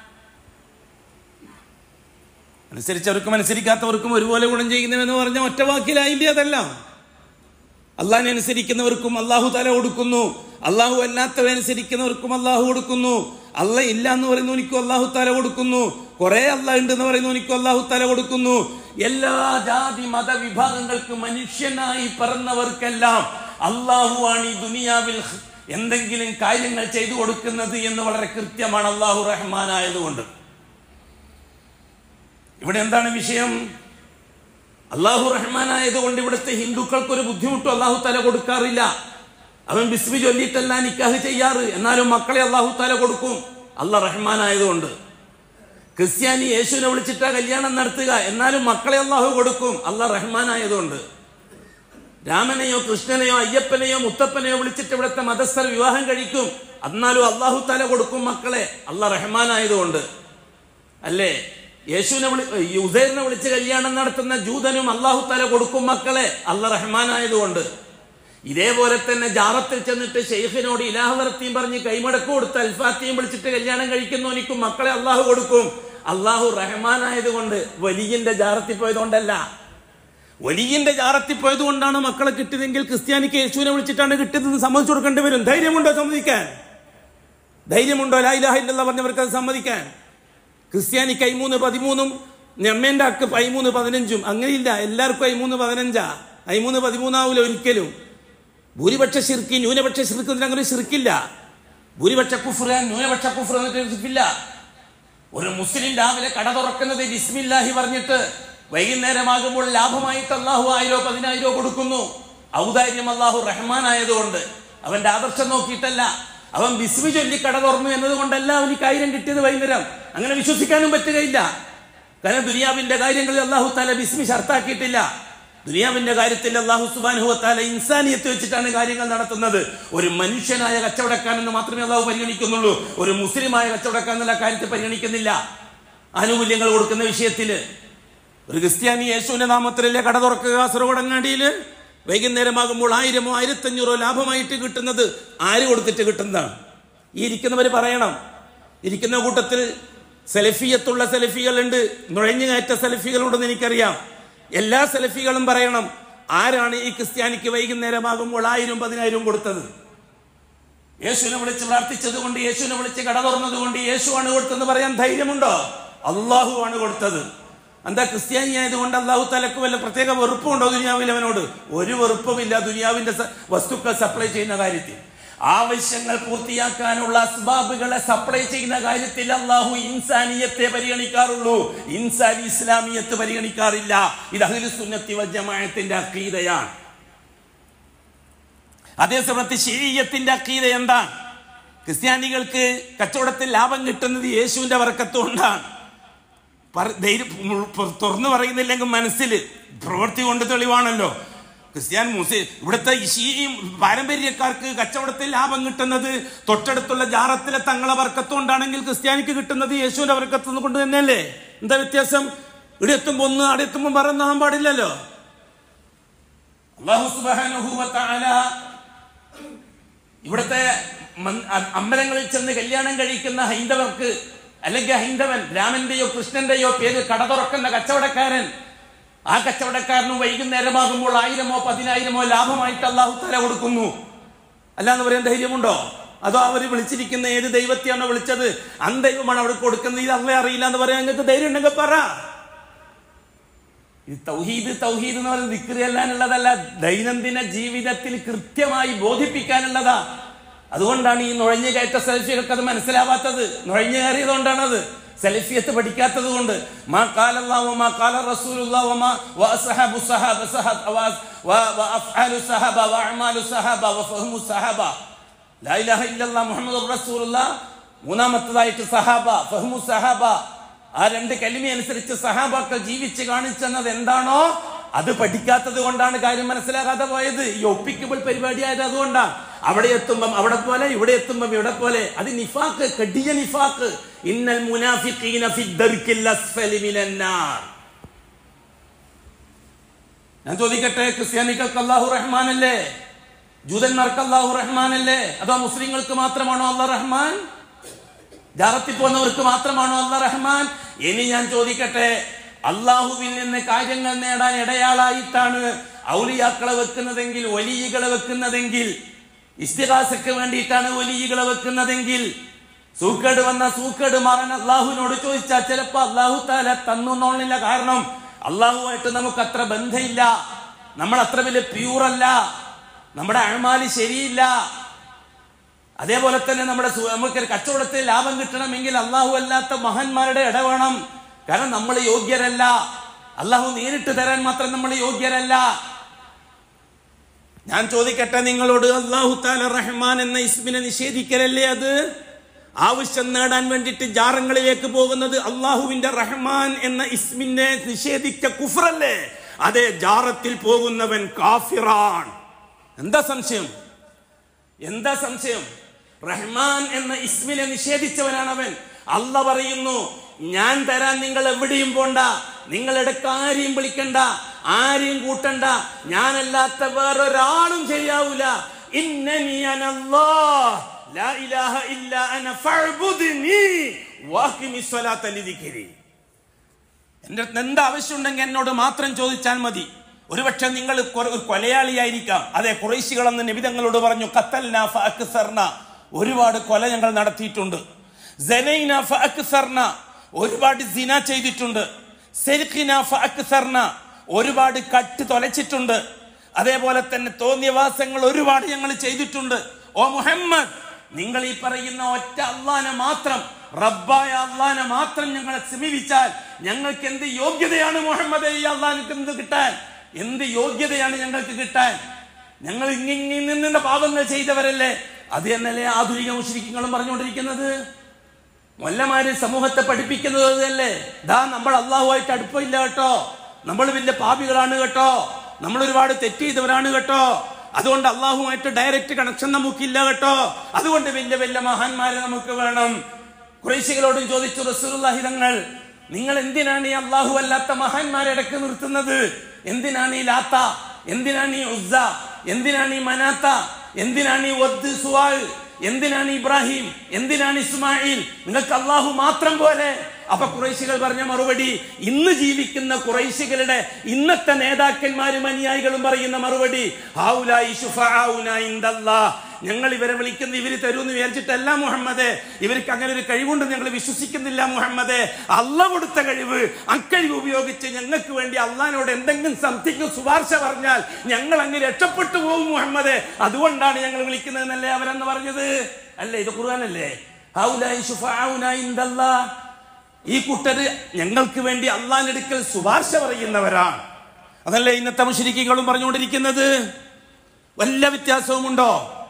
അനുസരിച്ചവർക്കും അനുസരിക്കാത്തവർക്കും ഒരുപോലെ ഗുണം ചെയ്യുന്നവെന്ന് പറഞ്ഞ ഒറ്റ വാക്കിലായില്ലേ അതല്ല അള്ളാഹിനെ അനുസരിക്കുന്നവർക്കും അള്ളാഹു തല കൊടുക്കുന്നു അള്ളാഹു അല്ലാത്തവ അനുസരിക്കുന്നവർക്കും അള്ളാഹു കൊടുക്കുന്നു അല്ല ഇല്ല എന്ന് പറയുന്നവനിക്കും അള്ളാഹു തല കൊടുക്കുന്നു കുറെ അല്ല ഉണ്ട് എന്ന് പറയുന്നവനിക്കും അള്ളാഹു തല കൊടുക്കുന്നു എല്ലാ ജാതി മത വിഭാഗങ്ങൾക്ക് മനുഷ്യനായി പിറന്നവർക്കെല്ലാം അള്ളാഹു ആണ് ഈ ദുനിയാവിൽ എന്തെങ്കിലും കാര്യങ്ങൾ ചെയ്തു കൊടുക്കുന്നത് എന്ന് വളരെ കൃത്യമാണ് അള്ളാഹു റഹ്മാനായതുകൊണ്ട് ഇവിടെ എന്താണ് വിഷയം അള്ളാഹു റഹ്മാനായതുകൊണ്ട് ഇവിടുത്തെ ഹിന്ദുക്കൾക്ക് ഒരു ബുദ്ധിമുട്ടും അള്ളാഹു തല കൊടുക്കാറില്ല അവൻ ബിസ്മി ചൊല്ലിയിട്ടല്ല നിക്കാഹ് ചെയ്യാറ് എന്നാലും മക്കളെ അള്ളാഹു തല കൊടുക്കും അല്ല റഹ്മാനായതുകൊണ്ട് ക്രിസ്ത്യാനി യേശുവിനെ വിളിച്ചിട്ടാ കല്യാണം നടത്തുക എന്നാലും മക്കളെ അള്ളാഹു കൊടുക്കും അല്ല റഹ്മാനായതുകൊണ്ട് രാമനെയോ കൃഷ്ണനെയോ അയ്യപ്പനെയോ മുത്തപ്പനെയോ വിളിച്ചിട്ട് ഇവിടുത്തെ മതസ്ഥർ വിവാഹം കഴിക്കും എന്നാലും അള്ളാഹു തല കൊടുക്കും മക്കളെ അല്ല റഹ്മാനായതുകൊണ്ട് അല്ലേ യേശുവിനെ വിളി ഉസൈറിനെ വിളിച്ച് കല്യാണം നടത്തുന്ന ജൂതനും അള്ളാഹു തല കൊടുക്കും മക്കളെ അല്ല റഹ്മാനായതുകൊണ്ട് ഇതേപോലെ തന്നെ ജാറത്തിൽ ചെന്നിട്ട് ഷെയ്ഖിനോട് ഇലാഹവരത്തിയും പറഞ്ഞ് കൈമടക്ക് കൊടുത്ത് അൽഫാത്തിയും വിളിച്ചിട്ട് കല്യാണം കഴിക്കുന്നവനിക്കും മക്കളെ അള്ളാഹു കൊടുക്കും അള്ളാഹു റഹ്മാനായതുകൊണ്ട് വലിയന്റെ ജാറത്തിൽ പോയതുകൊണ്ടല്ല വലിയന്റെ ജാറത്തിൽ പോയതുകൊണ്ടാണ് മക്കളെ കിട്ടിയതെങ്കിൽ ക്രിസ്ത്യാനിക്ക് യേശുവിനെ വിളിച്ചിട്ടാണ് കിട്ടിയതെന്ന് സമ്മതിച്ചു കൊടുക്കേണ്ടി വരും ധൈര്യമുണ്ടോ സമ്മതിക്കാൻ ധൈര്യമുണ്ടോ ലായിലാഹില്ല പറഞ്ഞവർക്ക് അത് സമ്മതിക്കാൻ ക്രിസ്ത്യാനി കൈമൂന്ന് പതിമൂന്നും ഞമ്മേന്റെ അക്ക് പൈമൂന്ന് പതിനഞ്ചും അങ്ങനെയില്ല എല്ലാവർക്കും അയിമൂന്ന് പതിനഞ്ചാ അയിമൂന്ന് പതിമൂന്നാവൂല ഒരിക്കലും ഭൂരിപക്ഷ ശിർക്ക് ന്യൂനപക്ഷ ശിർക്ക് അങ്ങനെ ഒരു ശിർക്കില്ല ഭൂരിപക്ഷ കുഫ്ര ന്യൂനപക്ഷ കുഫ്ര എന്നിട്ട് ശിർക്കില്ല ഒരു മുസ്ലിം രാവിലെ കട തുറക്കുന്നത് ബിസ്മില്ലാഹി പറഞ്ഞിട്ട് വൈകുന്നേരമാകുമ്പോൾ ലാഭമായിട്ട് അള്ളാഹു ആയിരോ പതിനായിരോ കൊടുക്കുന്നു ഔദാര്യം അള്ളാഹു റഹ്മാൻ ആയതുകൊണ്ട് അവന്റെ ആദർശം നോക്കിയിട്ടല്ല അവൻ ബിസ്മി ചൊല്ലി കട തുറന്നു എന്നതുകൊണ്ടല്ല അവനിക്ക് ആയിരം കിട്ടിയത് വൈകുന്നേരം അങ്ങനെ വിശ്വസിക്കാനും പറ്റുകയില്ല കാരണം ദുനിയാവിന്റെ കാര്യങ്ങളിൽ അള്ളാഹു താല ബിസ്മി ഷർത്താക്കിയിട്ടില്ല ദുനിയാവിന്റെ കാര്യത്തിൽ അള്ളാഹു സുബാനുഹു താല ഇൻസാനിയത്ത് വെച്ചിട്ടാണ് കാര്യങ്ങൾ നടത്തുന്നത് ഒരു മനുഷ്യനായ കച്ചവടക്കാരൻ എന്ന് മാത്രമേ അള്ളാഹു പരിഗണിക്കുന്നുള്ളൂ ഒരു മുസ്ലിമായ കച്ചവടക്കാരൻ എന്നുള്ള കാര്യത്തിൽ പരിഗണിക്കുന്നില്ല ആനുകൂല്യങ്ങൾ കൊടുക്കുന്ന വിഷയത്തില് ഒരു ക്രിസ്ത്യാനി യേശുവിന്റെ നാമത്തിലല്ലേ കട തുറക്കുക കാസർഗോഡങ്ങാടിയില് വൈകുന്നേരമാകുമ്പോൾ ആയിരമോ ആയിരത്തഞ്ഞൂറോ ലാഭമായിട്ട് കിട്ടുന്നത് ആര് കൊടുത്തിട്ട് കിട്ടുന്നതാണ് ഈ ഇരിക്കുന്നവർ പറയണം ഇരിക്കുന്ന കൂട്ടത്തിൽ സെലഫിയത്തുള്ള സെലഫികളുണ്ട് നുഴഞ്ഞുകയറ്റ സെലഫികളുണ്ടെന്ന് എനിക്കറിയാം എല്ലാ സെലഫികളും പറയണം ആരാണ് ഈ ക്രിസ്ത്യാനിക്ക് വൈകുന്നേരമാകുമ്പോൾ ആയിരം പതിനായിരം കൊടുത്തത് യേശുവിനെ വിളിച്ച് പ്രാർത്ഥിച്ചത് കൊണ്ട് യേശുവിനെ വിളിച്ച് കട തുറന്നത് കൊണ്ട് യേശുവാണ് കൊടുത്തതെന്ന് പറയാൻ ധൈര്യമുണ്ടോ അള്ളാഹു ആണ് കൊടുത്തത് എന്താ ക്രിസ്ത്യാനി ആയതുകൊണ്ട് അള്ളാഹു തലക്ക് വല്ല പ്രത്യേക വെറുപ്പുണ്ടോ ദുനിയാവിൽ അവനോട് ഒരു വെറുപ്പുമില്ല ദുനിയാവിന്റെ സ- വസ്തുക്കൾ സപ്ലൈ ചെയ്യുന്ന കാര്യത്തിൽ ആവശ്യങ്ങൾ പൂർത്തിയാക്കാനുള്ള അസ്ബാബുകളെ സപ്ലൈ ചെയ്യുന്ന കാര്യത്തിൽ അള്ളാഹു ഇൻസാനിയത്തെ പരിഗണിക്കാറുള്ളൂ ഇൻസാനി ഇസ്ലാമിയത്ത് പരിഗണിക്കാറില്ല ഇത് അഖിലു സുന്നത്തി വജമായത്തിന്റെ അക്കീതയാണ് അതേസമയത്ത് ഷീയത്തിന്റെ അക്കീത എന്താ ക്രിസ്ത്യാനികൾക്ക് കച്ചവടത്തിൽ ലാഭം കിട്ടുന്നത് യേശുവിന്റെ വർക്കത്തുകൊണ്ടാണ് പറ- ധൈര്യം ഉൾ- പുറ- തുറന്നു പറയുന്നില്ലെങ്കിൽ മനസ്സിൽ പ്രവൃത്തി കൊണ്ട് തെളിവാണല്ലോ ക്രിസ്ത്യാൻ മുസ്ലിം ഇവിടുത്തെ ഈ ഷീയും പാരമ്പര്യക്കാർക്ക് കച്ചവടത്തിൽ ലാഭം കിട്ടുന്നത് തൊട്ടടുത്തുള്ള ജാറത്തിലെ തങ്ങളെ വർക്കത്തുകൊണ്ടാണെങ്കിൽ ക്രിസ്ത്യാനിക്ക് കിട്ടുന്നത് യേശുവിന്റെ വർക്കത്ത് കൊണ്ട് തന്നെയല്ലേ എന്താ വ്യത്യാസം ഇവിടെ എത്തുമ്പോ ഒന്ന് അവിടെ എത്തുമ്പോ പറയുന്നാൻ പാടില്ലല്ലോ അള്ളാഹു സുബ്ഹാനഹു വ തആല ഇവിടുത്തെ മൻ- അ- അമ്പലങ്ങളിൽ ചെന്ന് കല്യാണം കഴിക്കുന്ന ഹൈന്ദവർക്ക് അല്ലെങ്കിൽ ഹൈന്ദവൻ രാമന്റെയോ കൃഷ്ണന്റെയോ പേര് കട തുറക്കുന്ന കച്ചവടക്കാരൻ ആ കച്ചവടക്കാരന് വൈകുന്നേരമാകുമ്പോൾ ആയിരമോ പതിനായിരമോ ലാഭമായിട്ട് അള്ളാഹു തല കൊടുക്കുന്നു അല്ലാന്ന് പറയാൻ ധൈര്യമുണ്ടോ അതോ അവർ വിളിച്ചിരിക്കുന്ന ഏത് ദൈവത്തെയാണോ വിളിച്ചത് അന്തൈവമാണ് അവിടെ കൊടുക്കുന്നത് ഇത് അള്ളേ അറിയില്ല എന്ന് പറയാൻ നിങ്ങൾക്ക് ധൈര്യം ഉണ്ടെങ്കിൽ പറ ഇത് തൗഹീദ് തൗഹീദ് എന്ന് പറയുന്നത് ദിക്റ് ചെല്ലാനുള്ളതല്ല ദൈനംദിന ജീവിതത്തിൽ കൃത്യമായി ബോധിപ്പിക്കാനുള്ളതാ അതുകൊണ്ടാണ് ഈ നുഴഞ്ഞു കയറ്റ സെൽഫികൾക്ക് അത് മനസ്സിലാവാത്തത് നുഴഞ്ഞു കയറിയതുകൊണ്ടാണത് സെൽഫിയത്ത് പഠിക്കാത്തത് കൊണ്ട് മാ കാലല്ലാഹു മാ കാല റസൂലുള്ളാഹു വമാ വഅസ്ഹബു സഹാബ സഹബ വഅഫ്അലു സഹബ വഅഅമാലു സഹബ വഫഹമു സഹബ ലാ ഇലാഹ ഇല്ലല്ലാഹ് മുഹമ്മദുർ റസൂലുള്ളാഹ് മൂന്നാമത്തതായിട്ട് സഹാബ ഫഹ്മു സഹാബ ആ രണ്ട് കലിമ അനുസരിച്ച് സഹാബാക്കൾ ജീവിച്ച് കാണിച്ചെന്നത് എന്താണോ അത് പഠിക്കാത്തത് കൊണ്ടാണ് കാര്യം മനസ്സിലാകാതെ പോയത് ഈ ഒപ്പിക്കബിൾ പരിപാടിയായത് അതുകൊണ്ടാണ് അവിടെ എത്തുമ്പം അവിടെ പോലെ ഇവിടെ എത്തുമ്പം ഇവിടെ പോലെ അത് നിഫാക്ക് കടിയ നിഫാക്ക് ഇന്നൽ മുനാഫിഖീന ഫി ദർക്കിൽ അസ്ഫലി മിനന്നാർ ഞാൻ ചോദിക്കട്ടെ ക്രിസ്ത്യാനികൾക്ക് അല്ലാഹു റഹ്മാനല്ലേ ജൂതന്മാർക്ക് അല്ലാഹു റഹ്മാനല്ലേ അതോ മുസ്ലിങ്ങൾക്ക് മാത്രമാണോ അല്ലാഹ് റഹ്മാൻ ജാറത്തിൽ പോകുന്നവർക്ക് മാത്രമാണോ അല്ല റഹ്മാൻ ഇനി ഞാൻ ചോദിക്കട്ടെ അള്ളാഹുവിൽ നിന്ന് കാര്യങ്ങൾ നേടാൻ ഇടയാളായിട്ടാണ് ഔലിയാക്കളെ വെക്കുന്നതെങ്കിൽ ഒലിയികളെ വെക്കുന്നതെങ്കിൽ ഇസ്തിഹാസക്ക് വേണ്ടിയിട്ടാണ് ഒലിയികളെ വെക്കുന്നതെങ്കിൽ സൂക്കേട് വന്ന സൂക്കേട് മാറാൻ അള്ളാഹുവിനോട് ചോദിച്ചാൽ ചിലപ്പോ അള്ളാഹു താല തന്നുന്നോളില്ല കാരണം അള്ളാഹുമായിട്ട് നമുക്ക് അത്ര ബന്ധമില്ല നമ്മൾ അത്ര വലിയ പ്യൂറല്ല നമ്മുടെ അഴമാല് ശരിയില്ല അതേപോലെ തന്നെ നമ്മുടെ സു- നമുക്ക് ഒരു കച്ചവടത്തിൽ ലാഭം കിട്ടണമെങ്കിൽ അള്ളാഹു അല്ലാത്ത മഹാന്മാരുടെ ഇടവേണം കാരണം നമ്മൾ യോഗ്യരല്ല അള്ളാഹു നേരിട്ട് തരാൻ മാത്രം നമ്മൾ യോഗ്യരല്ല ഞാൻ ചോദിക്കട്ടെ നിങ്ങളോട് അള്ളാഹു താല റഹ്മാൻ എന്ന ഇസ്മിനെ നിഷേധിക്കലല്ലേ അത് ആവശ്യം നേടാൻ വേണ്ടിയിട്ട് ജാറങ്ങളിലേക്ക് പോകുന്നത് അള്ളാഹുവിന്റെ റഹ്മാൻ എന്ന ഇസ്മിനെ നിഷേധിച്ച കുഫറല്ലേ അതെ ജാറത്തിൽ പോകുന്നവൻ കാഫിറാൻ എന്താ സംശയം എന്താ സംശയം റഹ്മാൻ എന്ന ഇസ്മിനെ നിഷേധിച്ചവനാണ് അവൻ അല്ല പറയുന്നു ഞാൻ തരാൻ നിങ്ങൾ എവിടെയും പോണ്ട നിങ്ങളുടെ ആരെയും വിളിക്കണ്ട ആരെയും കൂട്ടണ്ട ഞാനല്ലാത്ത വേറൊരാളും ശരിയാവൂല ഇന്നനി അനല്ലാഹ് ലാ ഇലാഹ ഇല്ലാ അന ഫഅ്ബുദ്നി വഅഖിമിസ് സ്വലാത്ത ലിദിക്രി എന്റെ അടുത്ത് എന്ത് ആവശ്യമുണ്ടെങ്കിൽ എന്നോട് മാത്രം ചോദിച്ചാൽ മതി ഒരുപക്ഷെ നിങ്ങൾ കൊ- ഒരു കൊലയാളിയായിരിക്കാം അതെ കുറേശികളെന്ന് നിബിതങ്ങളോട് പറഞ്ഞു കത്തൽന ഫഅക്സർന ഒരുപാട് കൊല ഞങ്ങൾ നടത്തിയിട്ടുണ്ട് സനൈന ഫഅക്സർന ഒരുപാട് സിന ചെയ്തിട്ടുണ്ട് സെരിഖിന ഫഅക്സർന ഒരുപാട് കട്ട് തൊലച്ചിട്ടുണ്ട് അതേപോലെ തന്നെ തോന്നിയവാസങ്ങൾ ഒരുപാട് ഞങ്ങൾ ചെയ്തിട്ടുണ്ട് ഓ മുഹമ്മദ് നിങ്ങൾ ഈ പറയുന്ന ഒറ്റ അള്ളാനെ മാത്രം റബ്ബായ അള്ളാനെ മാത്രം ഞങ്ങളെ സമീപിച്ചാൽ ഞങ്ങൾക്ക് എന്ത് യോഗ്യതയാണ് മുഹമ്മദ് ഈ അള്ളാഹിക്ക് എന്ത് കിട്ടാൻ എന്ത് യോഗ്യതയാണ് ഞങ്ങൾക്ക് കിട്ടാൻ ഞങ്ങൾ ഇങ്ങിങ്ങി നിന്നിന്റെ പാപങ്ങൾ ചെയ്തവരല്ലേ അത് തന്നെയല്ലേ ആധുനിക മുഷരിക്കങ്ങളും പറഞ്ഞുകൊണ്ടിരിക്കുന്നത് മൊല്ലമാര് സമൂഹത്തെ പഠിപ്പിക്കുന്നത് അതല്ലേ ദാ നമ്മൾ അള്ളാഹുമായിട്ട് അടുപ്പമില്ല കേട്ടോ നമ്മൾ വലിയ പാപികളാണ് കേട്ടോ നമ്മൾ ഒരുപാട് തെറ്റ് ചെയ്തവരാണ് കേട്ടോ അതുകൊണ്ട് അള്ളാഹുമായിട്ട് ഡയറക്റ്റ് കണക്ഷൻ നമുക്കില്ല കേട്ടോ അതുകൊണ്ട് വലിയ വലിയ മഹാന്മാരെ നമുക്ക് വേണം കുറേശികളോടും ചോദിച്ചു റസൂലുള്ളാഹി തങ്ങൾ നിങ്ങൾ എന്തിനാണ് ഈ അള്ളാഹു അല്ലാത്ത മഹാന്മാരെ ഇടക്ക് നിർത്തുന്നത് എന്തിനാണ് ഈ ലാത്ത എന്തിനാണ് ഈ ഉസ്സ എന്തിനാണ് ഈ മനാത്ത എന്തിനാണ് ഈ ഒദ് സുവാൾ എന്തിനാണ് ഇബ്രാഹിം എന്തിനാണ് ഇസ്മായിൽ നിങ്ങൾക്ക് അള്ളാഹു മാത്രം പോലെ അപ്പൊ കുറൈശികൾ പറഞ്ഞ മറുപടി ഇന്ന് ജീവിക്കുന്ന കുറൈശികളുടെ ഇന്നത്തെ നേതാക്കന്മാരും അനുയായികളും പറയുന്ന മറുപടി ഹൗലായി ശുഫാഉന ഇൻദല്ലാഹ്. ഞങ്ങൾ ഇവരെ വിളിക്കുന്ന ഇവര് തരൂന്ന് വിചാരിച്ചിട്ടല്ല മുഹമ്മദേ ഇവർക്ക് അങ്ങനെ ഒരു കഴിവുണ്ട് ഞങ്ങൾ വിശ്വസിക്കുന്നില്ല മുഹമ്മദേ അല്ല കൊടുത്ത കഴിവ് അക്കഴിവ് ഉപയോഗിച്ച് ഞങ്ങൾക്ക് വേണ്ടി അള്ളഹാനോട് എന്തെങ്കിലും സംതിങ് ശുപാർശ പറഞ്ഞാൽ ഞങ്ങൾ അങ്ങ് രക്ഷപ്പെട്ടു പോകും മുഹമ്മദേ അതുകൊണ്ടാണ് ഞങ്ങൾ വിളിക്കുന്നതെന്നല്ലേ അവരെന്ന് പറഞ്ഞത് അല്ലേ ഇത് ഖുർആനല്ലേ ഹൗലായി ശുഫാഉന ഇൻദല്ലാഹ്. ഈ കൂട്ടര് ഞങ്ങൾക്ക് വേണ്ടി അള്ളാഹിനെടുക്കൽ ശുപാർശ പറയുന്നവരാണ് അതല്ലേ ഇന്നത്തെ മുഷരിക്കുകളും പറഞ്ഞുകൊണ്ടിരിക്കുന്നത് വല്ല വ്യത്യാസവുമുണ്ടോ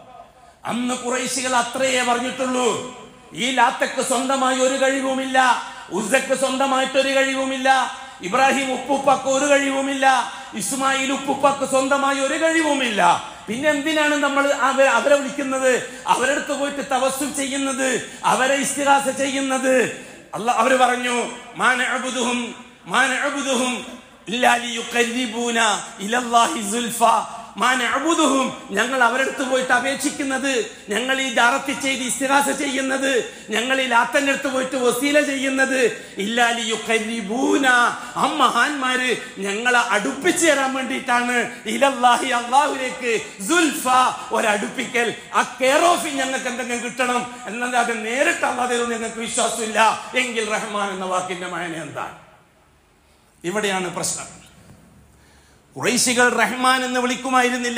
അന്ന് കുറേശികൾ അത്രയേ പറഞ്ഞിട്ടുള്ളൂ ഈ ലാത്തക്ക് സ്വന്തമായി ഒരു കഴിവുമില്ല ഉസക്ക് സ്വന്തമായിട്ട് ഒരു കഴിവുമില്ല ഇബ്രാഹിം ഉപ്പുപ്പക്ക് ഒരു കഴിവുമില്ല ഇസ്മായിൽ ഉപ്പുപ്പക്ക് സ്വന്തമായി ഒരു കഴിവുമില്ല പിന്നെ എന്തിനാണ് നമ്മൾ അവ- അവരെ വിളിക്കുന്നത് അവരെടുത്ത് പോയിട്ട് തവസ്സും ചെയ്യുന്നത് അവരെ ഇസ്തിഹാസ ചെയ്യുന്നത് അല്ല അവര് പറഞ്ഞു മാനഅബുദുഹും മാനഅബുദുഹും ഇല്ലാ ലിയുഖർരിബൂന ഇലല്ലാഹി സുൽഫ മാനഅബുദുഹും ഞങ്ങൾ അവരെടുത്ത് പോയിട്ട് അപേക്ഷിക്കുന്നത് ഞങ്ങൾ ഈ ജാറത്തി ചെയ്ത് ഇസ്തിഹാസ ചെയ്യുന്നത് ഞങ്ങൾ ഈ ലാത്തന്റെ അടുത്ത് പോയിട്ട് വസീല ചെയ്യുന്നത് ഇല്ലാ ലിയുഖർരിബൂന ആ മഹാന്മാര് ഞങ്ങളെ അടുപ്പിച്ചു തരാൻ വേണ്ടിയിട്ടാണ് ഇലല്ലാഹി അള്ളാഹുലേക്ക് സുൽഫ ഒരടുപ്പിക്കൽ ആ കെയർ ഓഫ് ഞങ്ങൾക്ക് എന്തെങ്കിലും കിട്ടണം എന്നല്ലാതെ നേരിട്ട് അല്ലാതെ ഞങ്ങൾക്ക് വിശ്വാസമില്ല എങ്കിൽ റഹ്മാൻ എന്ന വാക്കിന്റെ മയന എന്താണ് ഇവിടെയാണ് പ്രശ്നം കുറേശികൾ റഹ്മാൻ എന്ന് വിളിക്കുമായിരുന്നില്ല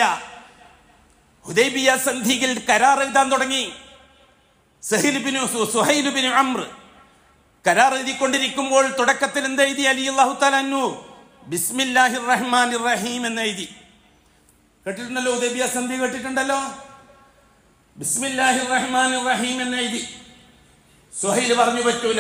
ഹുദൈബിയ സന്ധിയിൽ കരാർ എഴുതാൻ തുടങ്ങി സഹിലുബിനു സുഹൈലുബിനു അമ്ര കരാർ എഴുതിക്കൊണ്ടിരിക്കുമ്പോൾ തുടക്കത്തിൽ എന്ത് എഴുതി അലി അള്ളാഹു തലു ബിസ്മില്ലാഹിർ റഹ്മാൻ റഹീം എന്ന് എഴുതി കേട്ടിട്ടുണ്ടല്ലോ ഉദൈബിയ സന്ധി കേട്ടിട്ടുണ്ടല്ലോ ബിസ്മില്ലാഹിർ റഹ്മാൻ റഹീം എന്ന് എഴുതി സുഹൈൽ പറഞ്ഞു പറ്റൂല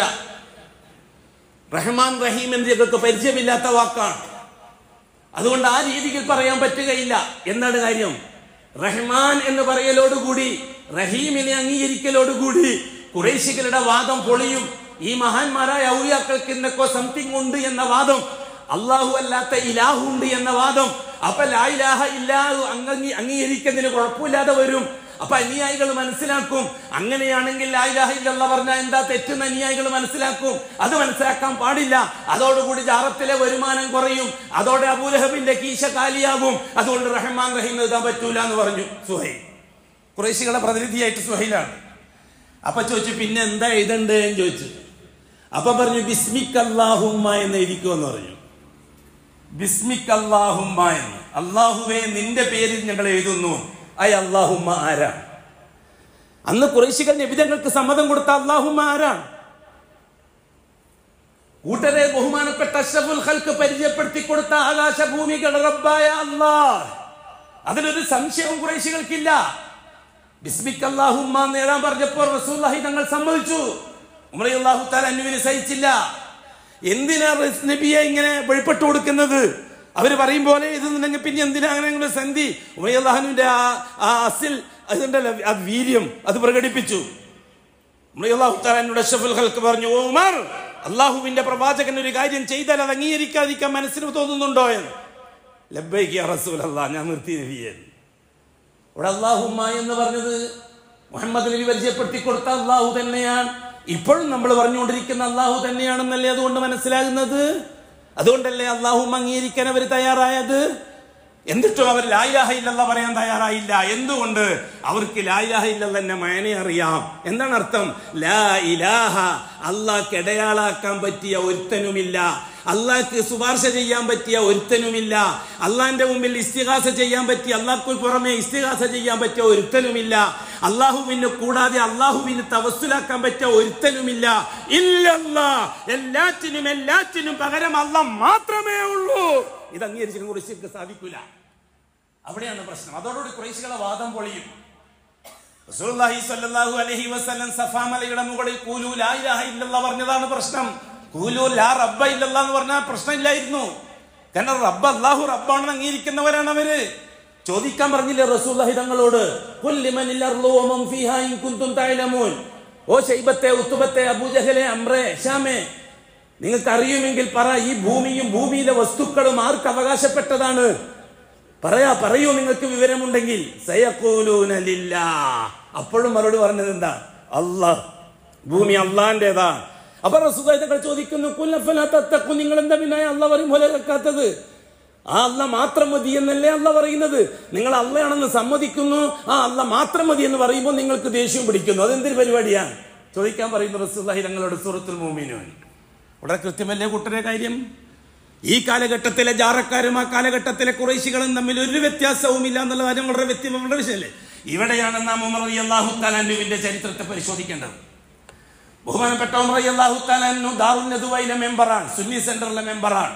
റഹ്മാൻ റഹീം എന്നതൊക്കെ പരിചയമില്ലാത്ത വാക്കാണ് അതുകൊണ്ട് ആ രീതിയിൽ പറയാൻ പറ്റുകയില്ല എന്താണ് കാര്യം റഹ്മാൻ എന്ന് പറയലോടുകൂടി റഹീമിനെ അംഗീകരിക്കലോടുകൂടി കുറേശികളുടെ വാദം പൊളിയും ഈ മഹാന്മാരായ ഔലിയാക്കൾക്ക് എന്തൊക്കെ സംതിങ് ഉണ്ട് എന്ന വാദം അള്ളാഹു അല്ലാത്ത ഇലാഹു ഉണ്ട് എന്ന വാദം അപ്പൊ ലായിലാഹ ഇല്ലാഹു അംഗീ അംഗീകരിക്കുന്നതിന് കുഴപ്പമില്ലാതെ വരും അപ്പൊ അനുയായികൾ മനസ്സിലാക്കും അങ്ങനെയാണെങ്കിൽ ലായിലാഹ ഇല്ലല്ല പറഞ്ഞാൽ എന്താ തെറ്റെന്ന് അനുയായികൾ മനസ്സിലാക്കും അത് മനസ്സിലാക്കാൻ പാടില്ല അതോടുകൂടി ജാറത്തിലെ വരുമാനം കുറയും അതോടെ അബൂലഹബിന്റെ കീശ കാലിയാകും അതുകൊണ്ട് റഹ്മാൻ റഹീം എഴുതാൻ പറ്റൂല എന്ന് പറഞ്ഞു സുഹൈൽ കുറേശികളെ പ്രതിനിധിയായിട്ട് സുഹൈലാണ് അപ്പൊ ചോദിച്ചു പിന്നെ എന്താ എഴുതണ്ടേ എന്ന് ചോദിച്ചു അപ്പൊ പറഞ്ഞു ബിസ്മിക് അല്ലാഹുമ്മ എന്ന് എഴുതിക്കുമെന്ന് പറഞ്ഞു ബിസ്മിക് അല്ലാഹുമ്മ എന്ന് അള്ളാഹുവേ നിന്റെ പേരിൽ ഞങ്ങൾ എഴുതുന്നു അയ അള്ളാഹുമ്മ ആരാണ് അന്ന് കുറേശികൾ നിബിതങ്ങൾക്ക് സമ്മതം കൊടുത്ത അള്ളാഹുമ്മ ആരാണ് കൂട്ടരെ ബഹുമാനപ്പെട്ട അഷ്റഫുൽ ഖൽക്ക് പരിചയപ്പെടുത്തി കൊടുത്ത ആകാശഭൂമികളുടെ റബ്ബായ അല്ലാഹ് അതിലൊരു സംശയവും കുറേശികൾക്കില്ല ബിസ്മിക് അല്ലാഹുമ്മ എന്ന് എഴുതാൻ പറഞ്ഞപ്പോൾ റസൂലുള്ളാഹി തങ്ങൾ സമ്മതിച്ചു ഉമർ അള്ളാഹു താല അന്നുവിന് സഹിച്ചില്ല എന്തിനാ റിസ് നബിയെ ഇങ്ങനെ വെളിപ്പെട്ടു കൊടുക്കുന്നത് അവര് പറയും പോലെ ഇതെന്നുണ്ടെങ്കിൽ പിന്നെ എന്തിനാ അങ്ങനെ സന്ധി ഉമർ അള്ളാഹുവിന്റെ ആ ആ അസിൽ അതിന്റെ ആ വീര്യം അത് പ്രകടിപ്പിച്ചു ഉമർ അള്ളാഹു താല അഷ്റഫുൽ ഖൽക്ക് പറഞ്ഞു "ഓ ഉമർ അള്ളാഹുവിന്റെ പ്രവാചകൻ ഒരു കാര്യം ചെയ്താൽ അത് അംഗീകരിക്കാതിരിക്കാൻ മനസ്സിന് തോന്നുന്നുണ്ടോ എന്ന് ലബ്ബൈക്ക് റസൂൽ അള്ളാഹ് ഞാൻ നിർത്തി നബിയെ ഇവിടെ അള്ളാഹുമ്മ എന്ന് പറഞ്ഞത് മുഹമ്മദ് നബി പരിചയപ്പെടുത്തി കൊടുത്ത അള്ളാഹു തന്നെയാണ് ഇപ്പോഴും നമ്മൾ പറഞ്ഞുകൊണ്ടിരിക്കുന്ന അള്ളാഹു തന്നെയാണെന്നല്ലേ അതുകൊണ്ട് മനസ്സിലാകുന്നത് അതുകൊണ്ടല്ലേ അള്ളാഹുമ്മ അംഗീകരിക്കാൻ അവർ തയ്യാറായത് എന്നിട്ടും അവർ ലായിലാഹ ഇല്ലല്ല പറയാൻ തയ്യാറായില്ല എന്തുകൊണ്ട് അവർക്ക് ലായിലാഹ ഇല്ലല്ല തന്നെ മയനെ അറിയാം എന്താണ് അർത്ഥം ലാ ഇലാഹ അള്ളാഹ്ക്ക് ഇടയാളാക്കാൻ പറ്റിയ ഒരുത്തനുമില്ല അള്ളാഹ്ക്ക് ശുപാർശ ചെയ്യാൻ പറ്റിയ ഒരുത്തനുമില്ല അള്ളാഹിന്റെ മുമ്പിൽ ഇസ്തിഹാസ ചെയ്യാൻ പറ്റിയ അള്ളാഹ്ക്ക് പുറമെ ഇസ്തിഹാസ ചെയ്യാൻ പറ്റിയ ഒരുത്തനുമില്ല അള്ളാഹുവിന് കൂടാതെ അള്ളാഹുവിന് തവസ്സുലാക്കാൻ പറ്റിയ ഒരുത്തനുമില്ല ഇല്ലല്ലാ എല്ലാറ്റിനും എല്ലാറ്റിനും പകരം അല്ല മാത്രമേ ഉള്ളൂ ഇത് അംഗീകരിച്ചിട്ട് കുറിച്ച് സാധിക്കൂല അവിടെയാണ് പ്രശ്നം അതോടുകൂടി കുറേശികളെ വാദം പൊളിയും റസൂലുള്ളാഹി സ്വല്ലല്ലാഹു അലൈഹി വസല്ലം സഫാ മലയുടെ മുകളിൽ കൂലു ലാ ഇലാഹ ഇല്ലല്ലാഹ് പറഞ്ഞതാണ് പ്രശ്നം കൂലു ലാ റബ്ബ ഇല്ലല്ലാഹ് എന്ന് പറഞ്ഞാൽ പ്രശ്നമില്ലായിരുന്നു കാരണം റബ്ബ് അല്ലാഹു റബ്ബാണെന്ന് അംഗീകരിക്കുന്നവരാണ് അവര് ചോദിക്കാൻ പറഞ്ഞില്ലേ റസൂലുള്ളാഹി തങ്ങളോട് ഖുൽ ലിമനിൽ അർളു വമൻ ഫീഹാ ഇൻ കുൻതും തഅലമൂൻ ഓ ശൈബത്തെ ഉത്തുബത്തെ അബൂജഹലെ അമ്രേ ഷാമേ നിങ്ങൾക്ക് അറിയുമെങ്കിൽ പറ ഈ ഭൂമിയും ഭൂമിയിലെ വസ്തുക്കളും ആർക്ക് അവകാശപ്പെട്ടതാണ് പറയാ പറയൂ നിങ്ങൾക്ക് വിവരമുണ്ടെങ്കിൽ സയഖൂലൂന ലില്ലാ. അപ്പോഴും മറുപടി പറഞ്ഞത് എന്താ അള്ളാഹ് ഭൂമി അള്ളാന്റേതാ അപ്പൊ റസൂദായികൾ ചോദിക്കുന്നു കുല്ലഫല തത്തക്കു നിങ്ങൾ എന്താ പിന്നെ അള്ള പറയും പോലെ കേൾക്കാത്തത് ആ അല്ല മാത്രം മതി എന്നല്ലേ അല്ല പറയുന്നത് നിങ്ങൾ അള്ളയാണെന്ന് സമ്മതിക്കുന്നു ആ അല്ല മാത്രം മതി എന്ന് പറയുമ്പോൾ നിങ്ങൾക്ക് ദേഷ്യം പിടിക്കുന്നു അതെന്തൊരു പരിപാടിയാണ് ചോദിക്കാൻ പറയുന്നു റസൂല്ലാഹി തങ്ങളോട് സൂറത്തുൽ മൂമിനോൻ വളരെ കൃത്യമല്ലേ കൂട്ടരെ കാര്യം ഈ കാലഘട്ടത്തിലെ ജാറക്കാരും ആ കാലഘട്ടത്തിലെ കുറേശികളും തമ്മിൽ ഒരു വ്യത്യാസവുമില്ല എന്നുള്ള കാര്യം വളരെ വ്യക്തി വളരെ വിഷയമല്ലേ ഇവിടെയാണ് നാം ഉമർ അലി അള്ളാഹു താലാൻഡുവിന്റെ ചരിത്രത്തെ പരിശോധിക്കേണ്ടത് ബഹുമാനപ്പെട്ട ഉമർ അലി അള്ളാഹു താലാൻഡു ദാറുൽ നദുവയിലെ മെമ്പറാണ് സുന്നി സെന്ററിലെ മെമ്പറാണ്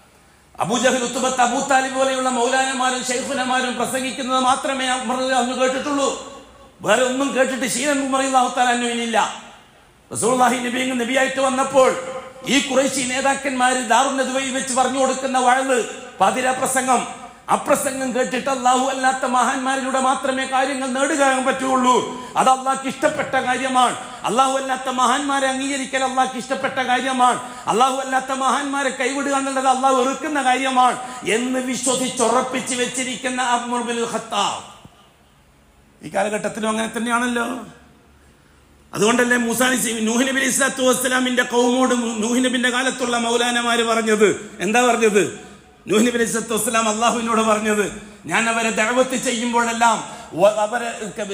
അബൂജഹൽ ഉത്തുബത്ത് അബൂ താലിബ് പോലെയുള്ള മൗലാനമാരും ഷെയ്ഖുനമാരും പ്രസംഗിക്കുന്നത് മാത്രമേ ഉമർ അന്ന് കേട്ടിട്ടുള്ളൂ വേറെ ഒന്നും കേട്ടിട്ട് ശീലൻ ഉമർ അള്ളാഹു താലാൻഡുവിനില്ല റസൂലുള്ളാഹി നബി ഇങ്ങ് നബിയായിട്ട് വന്നപ്പോൾ ഈ കുറേശി നേതാക്കന്മാര് ദാറുന്നതുവഴി വെച്ച് പറഞ്ഞു കൊടുക്കുന്ന വഴല് പതിര പ്രസംഗം അപ്രസംഗം കേട്ടിട്ട് അള്ളാഹു അല്ലാത്ത മഹാന്മാരിലൂടെ മാത്രമേ കാര്യങ്ങൾ നേടുക പറ്റുള്ളൂ അത് അള്ളാഹ്ക്ക് ഇഷ്ടപ്പെട്ട കാര്യമാണ് അള്ളാഹു അല്ലാത്ത മഹാന്മാരെ അംഗീകരിക്കൽ അള്ളാഹ്ക്ക് ഇഷ്ടപ്പെട്ട കാര്യമാണ് അള്ളാഹു അല്ലാത്ത മഹാന്മാരെ കൈവിടുക എന്നുള്ളത് അള്ളാഹു വെറുക്കുന്ന കാര്യമാണ് എന്ന് വിശ്വസിച്ചുറപ്പിച്ച് വെച്ചിരിക്കുന്ന അബ്മുൽ ബിൻ ഖത്താബ് ഈ കാലഘട്ടത്തിലും അങ്ങനെ തന്നെയാണല്ലോ അതുകൊണ്ടല്ലേ മൂസാ നബി നൂഹ് നബി അലൈഹി സ്വലാത്തു വസ്സലാമിന്റെ കൗമോട് നൂഹ് നബിന്റെ കാലത്തുള്ള മൗലാനമാര് പറഞ്ഞത് എന്താ പറഞ്ഞത് നൂഹ് നബി അലൈഹി സ്വലാത്തു വസ്സലാം അള്ളാഹുവിനോട് പറഞ്ഞത് ഞാൻ അവരെ ദഅവത്ത് ചെയ്യുമ്പോഴെല്ലാം വ- അവരെ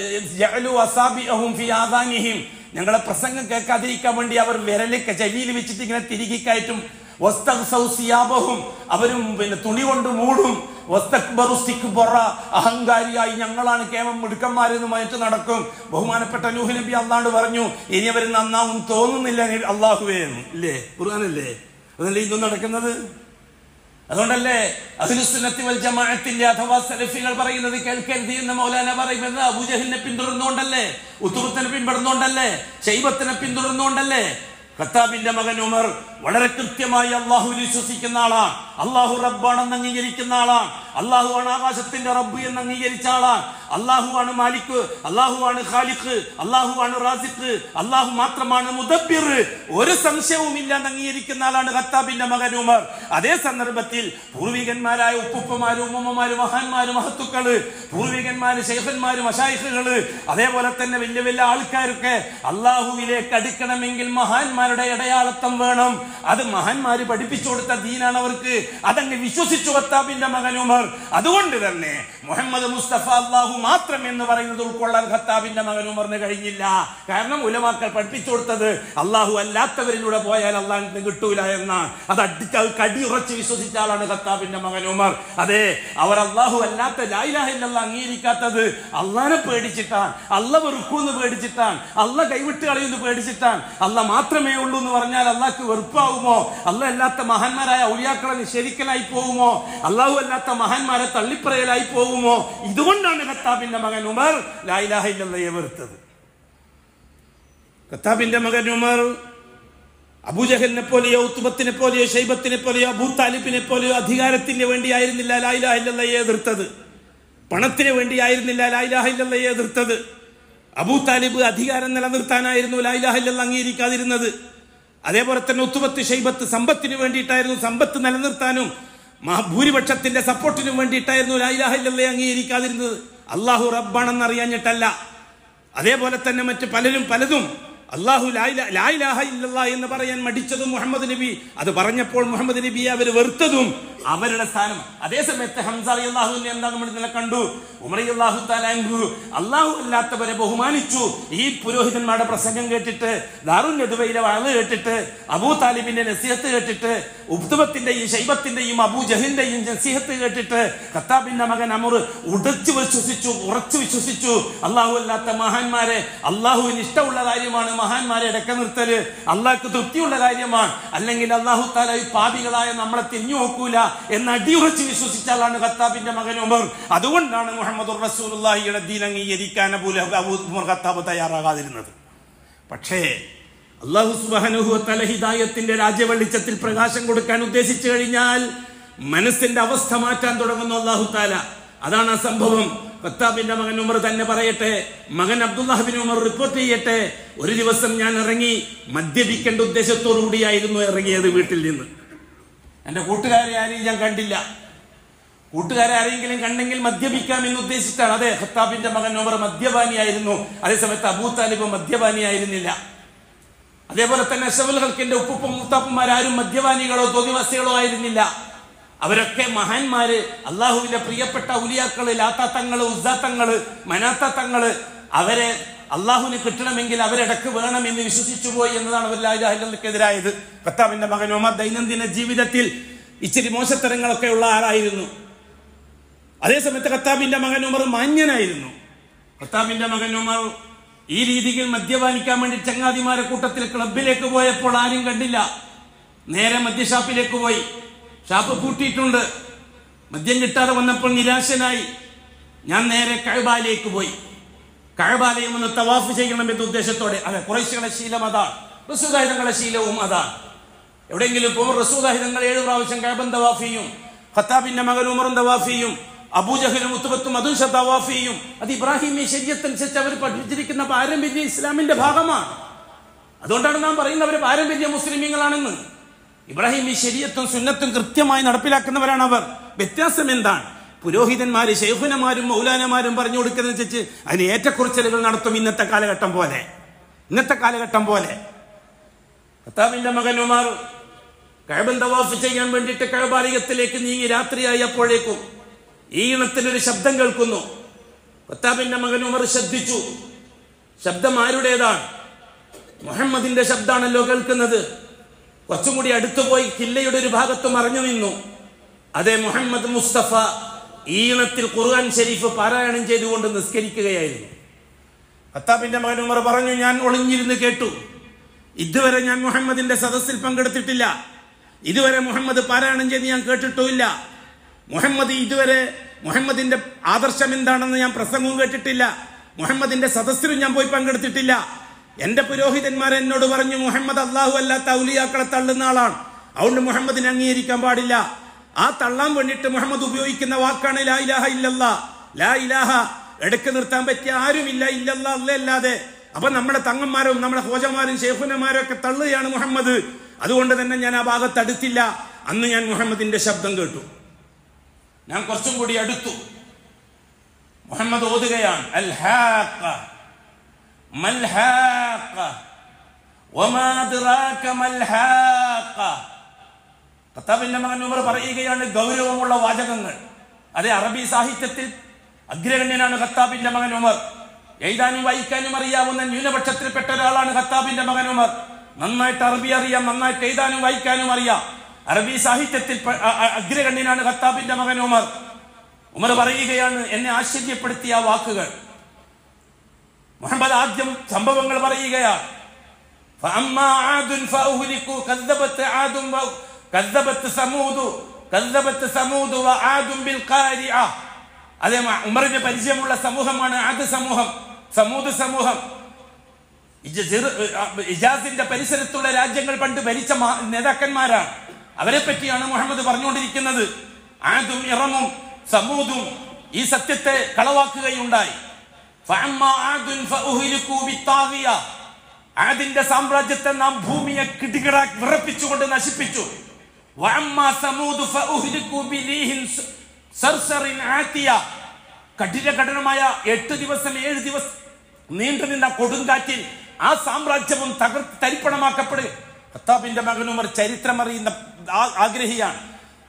ജഅലു അസാബിഅഹും ഫി ആദാനിഹിം ഞങ്ങളെ പ്രസംഗം കേൾക്കാതിരിക്കാൻ വേണ്ടി അവർ വിരലൊക്കെ ചെവിയിൽ വെച്ചിട്ട് ഇങ്ങനെ തിരികെ കയറ്റും വസ്തഗ്സൗ സിയാബഹും അവരും പിന്നെ തുണി കൊണ്ട് മൂടും വസ്തക്ബറു സ്തിക്ബറ അഹങ്കാരിയായി ഞങ്ങളാണ് കേവം മിടുക്കന്മാരെന്ന് മയറ്റ് നടക്കും ബഹുമാനപ്പെട്ട നൂഹ് നബി അള്ളാണ്ട് പറഞ്ഞു ഇനി അവർ നന്നാവും തോന്നുന്നില്ല നബി- അള്ളാഹുവേ എന്ന്. ഇല്ലേ ഖുർആനല്ലേ അതല്ലേ ഇന്നും നടക്കുന്നത് അതുകൊണ്ടല്ലേ അഖിലുസുന്നത്തി വൽ ജമാഅത്തിന്റെ അഥവാ സലഫികൾ പറയുന്നത് കേൾക്കരുത് എന്ന് മൗലാന പറയുന്നത് അബൂജഹലിനെ പിന്തുടർന്നുകൊണ്ടല്ലേ ഉത്തുബത്തിനെ പിന്തുടർന്നുകൊണ്ടല്ലേ ശൈബത്തിനെ പിന്തുടർന്നുകൊണ്ടല്ലേ ഖത്താബിന്റെ മകൻ ഉമർ വളരെ കൃത്യമായി അള്ളാഹുവിൽ വിശ്വസിക്കുന്ന ആളാണ് അള്ളാഹു റബ്ബാണെന്ന് അംഗീകരിക്കുന്ന ആളാണ് അള്ളാഹു ആണ് ആകാശത്തിന്റെ റബ്ബ് എന്ന് അംഗീകരിച്ച ആളാണ് അള്ളാഹു ആണ് മാലിക് അള്ളാഹു ആണ് ഖാലിഖ് അള്ളാഹു ആണ് റാസിഖ് അള്ളാഹു മാത്രമാണ് മുദബ്ബിർ ഒരു സംശയവും ഇല്ലാന്ന് അംഗീകരിക്കുന്ന ആളാണ് ഖത്താബിന്റെ മകൻ ഉമർ അതേ സന്ദർഭത്തിൽ പൂർവികന്മാരായ ഉപ്പുപ്പമാരും ഉമ്മമാരും മഹാന്മാരും മഹത്തുക്കള് പൂർവികന്മാര് ശൈഖന്മാരും അഷായിഖുകള് അതേപോലെ തന്നെ വലിയ വലിയ ആൾക്കാരൊക്കെ അള്ളാഹുവിലേക്ക് അടുക്കണമെങ്കിൽ മഹാന്മാരുടെ ഇടയാളത്വം വേണം അത് മഹാന്മാര് പഠിപ്പിച്ചു കൊടുത്ത ദീനാണ് അവർക്ക് അതങ്ങ് വിശ്വസിച്ചു ഖത്താബിന്റെ മകൻ ഉമർ അതുകൊണ്ട് തന്നെ മുഹമ്മദ് മുസ്തഫ അള്ളാഹു മാത്രം എന്ന് പറയുന്നത് ഉൾക്കൊള്ളാൻ ഖത്താബിന്റെ മകൻ ഉമറിന് കഴിഞ്ഞില്ല കാരണം ഉലമാക്കൾ പഠിപ്പിച്ചു കൊടുത്തത് അള്ളാഹു അല്ലാത്തവരിലൂടെ പോയാൽ അള്ളാഹിന് കിട്ടൂല എന്നാണ് അത് അടിച്ച് അത് കടിയുറച്ച് വിശ്വസിച്ച ആളാണ് ഖത്താബിന്റെ മകൻ ഉമർ അതെ അവർ അള്ളാഹു അല്ലാത്ത ലായിലാഹില്ല അംഗീകരിക്കാത്തത് അള്ളാനെ പേടിച്ചിട്ടാണ് അല്ല വെറുക്കൂന്ന് പേടിച്ചിട്ടാണ് അല്ല കൈവിട്ട് കളയുന്ന് പേടിച്ചിട്ടാണ് അല്ല മാത്രമേ ഉള്ളൂ എന്ന് പറഞ്ഞാൽ അള്ളാഹ്ക്ക് വെറുപ്പാവുമോ അല്ല അല്ലാത്ത മഹാന്മാരായ ഔലിയാക്കളെ നിഷേധിക്കലായി പോകുമോ അള്ളാഹു അല്ലാത്ത മഹാന്മാരെ തള്ളിപ്പറയലായി പോകുമോ ഇതുകൊണ്ടാണ് ഖത്താബിന്റെ മകൻ ഉമർ ലായിലാഹില്ലയെ വെറുത്തത് ഖത്താബിന്റെ മകൻ ഉമർ അബൂജഹലിനെ പോലെയോ ഉത്തുബത്തിനെ പോലെയോ ഷൈബത്തിനെ പോലെയോ അബൂ താലിബിനെ പോലെയോ അധികാരത്തിന് വേണ്ടിയായിരുന്നില്ല ലായിലാഹില്ലയെ എതിർത്തത് പണത്തിന് വേണ്ടിയായിരുന്നില്ല ലായിലാഹില്ലയെ എതിർത്തത് അബൂ താലിബ് അധികാരം നിലനിർത്താനായിരുന്നു ലായിലാഹില്ല അംഗീകരിക്കാതിരുന്നത് അതേപോലെ തന്നെ ഉത്തുബത്ത് ഷൈബത്ത് സമ്പത്തിന് വേണ്ടിയിട്ടായിരുന്നു സമ്പത്ത് നിലനിർത്താനും മഹാ- ഭൂരിപക്ഷത്തിന്റെ സപ്പോർട്ടിനും വേണ്ടിയിട്ടായിരുന്നു ലായിലാഹില്ലയെ അംഗീകരിക്കാതിരുന്നത് അള്ളാഹു റബ്ബാണെന്ന് അറിയാഞ്ഞിട്ടല്ല അതേപോലെ തന്നെ മറ്റ് പലരും പലതും അള്ളാഹു ലായില- ലായിലാഹ ഇല്ലല്ലാ എന്ന് പറയാൻ മടിച്ചതും മുഹമ്മദ് നബി അത് പറഞ്ഞപ്പോൾ മുഹമ്മദ് നബിയെ അവർ വെറുത്തതും അവരുടെ സ്ഥാനം അതേസമയത്ത് ഹംസ അലി അള്ളാഹുവിനെ എന്താ നമ്മൾ ഇന്നലെ കണ്ടു ഉമർ അള്ളാഹു താലാൻഹു അള്ളാഹു അല്ലാത്തവരെ ബഹുമാനിച്ചു ഈ പുരോഹിതന്മാരുടെ പ്രസംഗം കേട്ടിട്ട് ദാറുൻ നെതുവയിലെ വാഴ കേട്ടിട്ട് അബൂ താലിബിന്റെ നസീഹത്ത് കേട്ടിട്ട് ഉബ്തുബത്തിന്റെയും ശൈബത്തിന്റെയും അബൂ ജഹിന്റെയും നസീഹത്ത് കേട്ടിട്ട് ഖത്താബിന്റെ മകൻ അമുർ ഉടച്ചു വിശ്വസിച്ചു ഉറച്ചു വിശ്വസിച്ചു അള്ളാഹു അല്ലാത്ത മഹാന്മാരെ അള്ളാഹുവിന് ഇഷ്ടമുള്ള കാര്യമാണ് മഹാന്മാരെ ഇടക്ക നിർത്തല് അള്ളാഹ്ക്ക് തൃപ്തിയുള്ള കാര്യമാണ് അല്ലെങ്കിൽ അള്ളാഹു താല ഈ പാപികളായ നമ്മളെ തിരിഞ്ഞു നോക്കൂല എന്ന് അടിയുറച്ച് വിശ്വസിച്ചാലാണ് ഖത്താബിന്റെ മകൻ ഉമർ അതുകൊണ്ടാണ് മുഹമ്മദ് റസൂലുള്ളാഹിയുടെ ദീൻ അംഗീകരിക്കാൻ അബൂ ലഹബ് അബൂ ഉമർ ഖത്താബ് തയ്യാറാകാതിരുന്നത് പക്ഷേ അള്ളാഹു സുബാനുഹുത്തല ഹിദായത്തിന്റെ രാജ്യവെളിച്ചത്തിൽ പ്രകാശം കൊടുക്കാൻ ഉദ്ദേശിച്ചു കഴിഞ്ഞാൽ മനസ്സിന്റെ അവസ്ഥ മാറ്റാൻ തുടങ്ങുന്നു അള്ളാഹു താല അതാണ് ആ സംഭവം ഖത്താബിന്റെ മകൻ ഉമർ തന്നെ പറയട്ടെ മകൻ അബ്ദുല്ലാഹിബിൻ ഉമർ റിപ്പോർട്ട് ചെയ്യട്ടെ ഒരു ദിവസം ഞാൻ ഇറങ്ങി മദ്യപിക്കേണ്ട ഉദ്ദേശത്തോടു കൂടിയായിരുന്നു ഇറങ്ങിയത് വീട്ടിൽ നിന്ന് എന്റെ കൂട്ടുകാരെ ആരെയും ഞാൻ കണ്ടില്ല കൂട്ടുകാരെ ആരെങ്കിലും കണ്ടെങ്കിൽ മദ്യപിക്കാം എന്ന് ഉദ്ദേശിച്ചാണ് അതെ ഖത്താബിന്റെ മകൻ ഉമർ മദ്യപാനിയായിരുന്നു അതേസമയത്ത് അബൂ താലിബ് മദ്യപാനിയായിരുന്നില്ല അതേപോലെ തന്നെ അഷവൽ ഹൽക്കിന്റെ ഉപ്പുപ്പം മുത്താപ്പന്മാരാരും മദ്യപാനികളോ തോന്നിവാസികളോ ആയിരുന്നില്ല അവരൊക്കെ മഹാന്മാര് അള്ളാഹുവിന്റെ പ്രിയപ്പെട്ട ഉലിയാക്കള് ലാത്താത്തങ്ങള് ഉദ്ദാത്തങ്ങള് മനാത്തങ്ങള് അവരെ അള്ളാഹുവിന് കിട്ടണമെങ്കിൽ അവരിടക്ക് വേണം എന്ന് വിശ്വസിച്ചു പോയി എന്നതാണ് അവരിലാഹിലെതിരായത് കത്താബിന്റെ മകൻ ഒമർ ദൈനംദിന ജീവിതത്തിൽ ഇച്ചിരി മോശത്തരങ്ങളൊക്കെ ഉള്ള ആളായിരുന്നു അതേസമയത്ത് കത്താബിന്റെ മകൻ ഉമർ മാന്യനായിരുന്നു കത്താബിന്റെ മകൻ ഉമർ ഈ രീതിയിൽ മദ്യപാനിക്കാൻ വേണ്ടി ചങ്ങാതിമാരെ കൂട്ടത്തിൽ ക്ലബിലേക്ക് പോയപ്പോൾ ആരും കണ്ടില്ല നേരെ മദ്യഷാപ്പിലേക്ക് പോയി ഷാപ്പ് പൂട്ടിയിട്ടുണ്ട് മദ്യം കിട്ടാതെ വന്നപ്പോൾ നിരാശനായി ഞാൻ നേരെ കഴബാലേക്ക് പോയി കഴബാലയം ഒന്ന് തവാഫ് ചെയ്യണം എന്ന ഉദ്ദേശത്തോടെ അതെ കുറേശ്ശികളെ ശീലം അതാണ് റസൂദാഹിതങ്ങളുടെ ശീലവും അതാണ് എവിടെയെങ്കിലും പോകുമ്പോൾ റസൂദാഹിതങ്ങൾ ഏഴ് പ്രാവശ്യം കഴബൻ തവാഫ് ചെയ്യും ഖത്താബിന്റെ മകൻ ഉമറും തവാഫ് ചെയ്യും അബൂജഹലും ഉത്തുബത്തും അതും തവാഫ് ചെയ്യും അത് ഇബ്രാഹിമി ശരീരത്തനുസരിച്ച് അവർ പഠിച്ചിരിക്കുന്ന പാരമ്പര്യ ഇസ്ലാമിന്റെ ഭാഗമാണ് അതുകൊണ്ടാണ് നാം പറയുന്നവർ പാരമ്പര്യ മുസ്ലിമീങ്ങളാണെന്ന് ഇബ്രാഹിം ഈ ശരീരത്തും സുന്നത്തും കൃത്യമായി നടപ്പിലാക്കുന്നവരാണ് അവർ വ്യത്യാസം എന്താണ് പുരോഹിതന്മാര് ശൈഖുനമാരും മൗലാനമാരും പറഞ്ഞു കൊടുക്കുന്നതനുസരിച്ച് അതിന് ഏറ്റക്കുറച്ചിലുകൾ നടത്തും ഇന്നത്തെ കാലഘട്ടം പോലെ ഇന്നത്തെ കാലഘട്ടം പോലെ ഖത്താബിന്റെ മകൻ ഉമാർ കഴബൻ തവാഫ് ചെയ്യാൻ വേണ്ടിയിട്ട് കഴബാലികത്തിലേക്ക് നീങ്ങി രാത്രിയായപ്പോഴേക്കും ഈണത്തിനൊരു ശബ്ദം കേൾക്കുന്നു ഖത്താബിന്റെ മകൻ ഉമർ ശ്രദ്ധിച്ചു ശബ്ദം ആരുടേതാണ് മുഹമ്മദിന്റെ ശബ്ദമാണല്ലോ കേൾക്കുന്നത് കുറച്ചും കൂടി അടുത്തുപോയി കില്ലയുടെ ഒരു ഭാഗത്ത് മറഞ്ഞു നിന്നു അതെ മുഹമ്മദ് മുസ്തഫ ഈണത്തിൽ ഖുർആൻ ഷരീഫ് പാരായണം ചെയ്തുകൊണ്ട് നിസ്കരിക്കുകയായിരുന്നു ഖത്താബിന്റെ മകൻ ഉമർ പറഞ്ഞു ഞാൻ ഒളിഞ്ഞിരുന്ന് കേട്ടു ഇതുവരെ ഞാൻ മുഹമ്മദിന്റെ സദസ്സിൽ പങ്കെടുത്തിട്ടില്ല ഇതുവരെ മുഹമ്മദ് പാരായണം ചെയ്ത് ഞാൻ കേട്ടിട്ടുമില്ല മുഹമ്മദ് ഇതുവരെ മുഹമ്മദിന്റെ ആദർശം എന്താണെന്ന് ഞാൻ പ്രസംഗവും കേട്ടിട്ടില്ല മുഹമ്മദിന്റെ സദസ്സിലും ഞാൻ പോയി പങ്കെടുത്തിട്ടില്ല എന്റെ പുരോഹിതന്മാർ എന്നോട് പറഞ്ഞു മുഹമ്മദ് അള്ളാഹു അല്ലാത്ത ഔലിയാക്കളെ തള്ളുന്ന ആളാണ് അതുകൊണ്ട് മുഹമ്മദിനെ അംഗീകരിക്കാൻ പാടില്ല ആ തള്ളാൻ വേണ്ടിയിട്ട് മുഹമ്മദ് ഉപയോഗിക്കുന്ന വാക്കാണ് ലാ ഇലാഹ ഇല്ലല്ലാ ലാ ഇലാഹ എടുക്ക് നിർത്താൻ പറ്റിയ ആരുമില്ല ഇല്ലല്ലാ അല്ലല്ലാതെ അപ്പൊ നമ്മുടെ തങ്ങന്മാരും നമ്മുടെ ഹോജമാരും ഷെയ്ഖുനമാരും ഒക്കെ തള്ളുകയാണ് മുഹമ്മദ് അതുകൊണ്ട് തന്നെ ഞാൻ ആ ഭാഗത്ത് അടുത്തില്ല അന്ന് ഞാൻ മുഹമ്മദിന്റെ ശബ്ദം കേട്ടു ഞാൻ കുറച്ചും കൂടി അടുത്തു മുഹമ്മദ് ഓതുകയാണ് അൽ ഹാഖ മൽ ഹാഖ വമാ അദ്റാക മൽ ഹാഖ ഖത്താബിന്റെ മകൻ ഉമർ പറയുകയാണ് ഗൗരവമുള്ള വാചകങ്ങൾ അതെ അറബി സാഹിത്യത്തിൽ അഗ്രഗണ്യനാണ് ഖത്താബിന്റെ മകൻ ഉമർ എഴുതാനും വായിക്കാനും അറിയാവുന്ന ന്യൂനപക്ഷത്തിൽപ്പെട്ട ഒരാളാണ് ഖത്താബിന്റെ മകൻ ഉമർ നന്നായിട്ട് അറബി അറിയാം നന്നായിട്ട് എഴുതാനും വായിക്കാനും അറിയാം അറബി സാഹിത്യത്തിൽ പ- അ- അ- അഗ്രഗണ്യനാണ് ഖത്താബിന്റെ മകൻ ഉമർ ഉമർ പറയുകയാണ് എന്നെ ആശ്ചര്യപ്പെടുത്തിയ ആ വാക്കുകൾ മുഹമ്മദ് ആദ്യം സംഭവങ്ങൾ പറയുകയാണ് فأما عاد فأهلكوا كذبت عاد و... كذبت ثمود كذبت ثمود وعاد بالقارعة അതേ മ- ഉമറിന് പരിചയമുള്ള സമൂഹമാണ് ആദ് സമൂഹം സമൂത് സമൂഹം ഇജ- ചെറു- അഹ് ഇജാസിന്റെ പരിസരത്തുള്ള രാജ്യങ്ങൾ പണ്ട് ഭരിച്ച മഹാ- നേതാക്കന്മാരാണ് അവരെ പറ്റിയാണ് മുഹമ്മദ് പറഞ്ഞുകൊണ്ടിരിക്കുന്നത് ആദും ഇറമും സമൂതും ഈ സത്യത്തെ കളവാക്കുകയുണ്ടായി ഫഅമ്മാ ആദുൻ ഫഉഹ്ലികൂ ബിത്താഗിയ. ആദിന്റെ സാമ്രാജ്യത്തെ നാം ഭൂമിയെ കിടികിട വിറപ്പിച്ചുകൊണ്ട് നശിപ്പിച്ചു വഅമ്മാ സമൂദ് ഫഉഹ്ലികൂ ബിരീഹിൻ സ- സർസറിൻ ആതിയ. കഠിന കഠിനമായ എട്ട് ദിവസം ഏഴ് ദിവസം നീണ്ടു നിന്ന കൊടുങ്കാറ്റിൽ ആ സാമ്രാജ്യവും തകർത്ത് തരിപ്പണമാക്കപ്പെടുക ഖത്താബിന്റെ മകനുമർ ചരിത്രം അറിയുന്ന ആ- ആഗ്രഹിയാണ്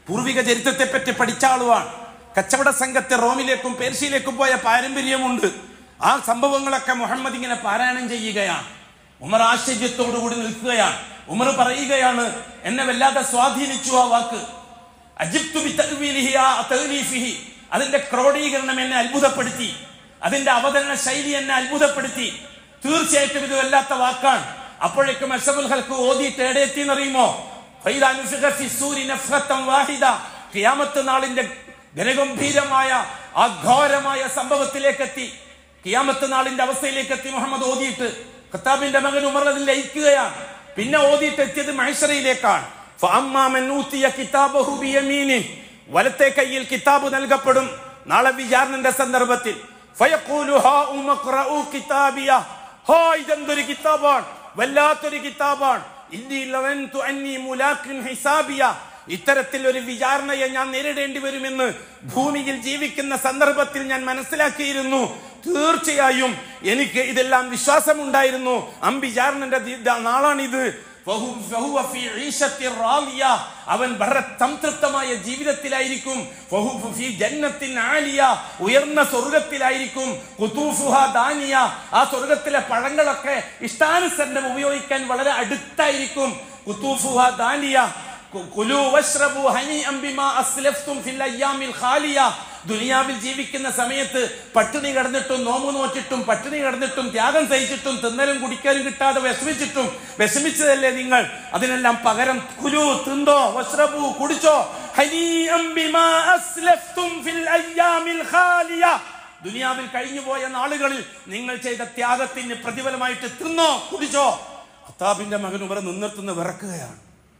പൂർവിക ചരിത്രത്തെ പറ്റി പഠിച്ച ആളുവാണ് കച്ചവട സംഘത്തെ റോമിലേക്കും പേർഷ്യയിലേക്കും പോയ പാരമ്പര്യമുണ്ട് ആ സംഭവങ്ങളൊക്കെ മുഹമ്മദ് ഇങ്ങനെ പാരായണം ചെയ്യുകയാണ് ഉമർ ആശ്ചര്യത്തോടു കൂടി നിൽക്കുകയാണ് ഉമർ പറയുകയാണ് എന്നെ വല്ലാതെ സ്വാധീനിച്ചു ആ വാക്ക് അജിബ്തു ബി തഅ്വീലിഹി ആ തഅ്ലീഫിഹി. അതിന്റെ ക്രോഡീകരണം എന്നെ അത്ഭുതപ്പെടുത്തി അതിന്റെ അവതരണ ശൈലി എന്നെ അത്ഭുതപ്പെടുത്തി തീർച്ചയായിട്ടും ഇത് വല്ലാത്ത വാക്കാണ് അപ്പോഴേക്കും അഷബുൽ ഹൽക്ക് ഓതിയിട്ട് എവിടെയെത്തി എന്നറിയുമോ ഫൈദാ നുഫിഖ ഫി സൂരി നഫ്ഖത്തൻ വാഹിദ. ഖിയാമത്ത് നാളിന്റെ ഗനഗംഭീരമായ അഘോരമായ സംഭവത്തിലേക്ക് എത്തി കിയാമത്ത് നാളിന്റെ അവസ്ഥയിലേക്ക് എത്തി മുഹമ്മദ് ഓതിയിട്ട് ഖത്താബിന്റെ മകൻ ഉമർ അതിൽ ലയിക്കുകയാണ് പിന്നെ ഓതിയിട്ട് എത്തിയത് മഹേശ്വരയിലേക്കാണ് فأما من أوتي كتابه بيمينه വലത്തെ കയ്യിൽ കിതാബ് നൽകപ്പെടും നാളെ വിചാരണന്റെ സന്ദർഭത്തിൽ ഫയഖൂലു ഹാഉം ഇഖ്റഊ കിതാബിയ ഹാ ഇതെന്തൊരു കിതാബാണ് വല്ലാത്തൊരു കിതാബാണ് ഇന്നി ലവൻതു അന്നി മുലാഖിൻ ഹിസാബിയ ഇത്തരത്തിൽ ഒരു വിചാരണയെ ഞാൻ നേരിടേണ്ടി വരുമെന്ന് ഭൂമിയിൽ ജീവിക്കുന്ന സന്ദർഭത്തിൽ ഞാൻ മനസ്സിലാക്കിയിരുന്നു തീർച്ചയായും എനിക്ക് ഇതെല്ലാം വിശ്വാസമുണ്ടായിരുന്നു അംബിചാരണന്റെ നാളാണിത് ഫഹു- ഫഹുവ ഫീ ഈശത്തി റാളിയ. അവൻ വളരെ സംതൃപ്തമായ ജീവിതത്തിലായിരിക്കും ഫഹു ഫീ ജന്നത്തിൻ ആലിയ. ഉയർന്ന സ്വർഗത്തിലായിരിക്കും ഖുതൂഫുഹ ദാനിയ. ആ സ്വർഗത്തിലെ പഴങ്ങളൊക്കെ ഇഷ്ടാനുസരണം ഉപയോഗിക്കാൻ വളരെ അടുത്തായിരിക്കും ഖുതൂഫുഹ ദാനിയ. കു- കുലൂ വശ്റബൂ ഹനീഅൻ ബിമാ അസ്ലഫ്തും ഫിൽ അയ്യാമിൽ ഖാലിയ. ദുനിയാവിൽ ജീവിക്കുന്ന സമയത്ത് പട്ടിണി കിടന്നിട്ടും നോമ്പ് നോറ്റിട്ടും പട്ടിണി കിടന്നിട്ടും ത്യാഗം സഹിച്ചിട്ടും തിന്നലും കുടിക്കാനും കിട്ടാതെ വിഷമിച്ചിട്ടും വിഷമിച്ചതല്ലേ നിങ്ങൾ അതിനെല്ലാം പകരം കുലു തിന്തോ വസ്രബു കുടിച്ചോ ഹനീഅൻ ബിമാ അസ്ലഫ്തും ഫിൽ അയ്യാമിൽ ഖാലിയ. ദുനിയാവിൽ കഴിഞ്ഞുപോയ നാളുകളിൽ നിങ്ങൾ ചെയ്ത ത്യാഗത്തിന് പ്രതിഫലമായിട്ട് തിന്നോ കുടിച്ചോ ഖത്താബിന്റെ മകൻ ഉമർ നിന്നിർത്തുന്ന വിറക്കുകയാണ്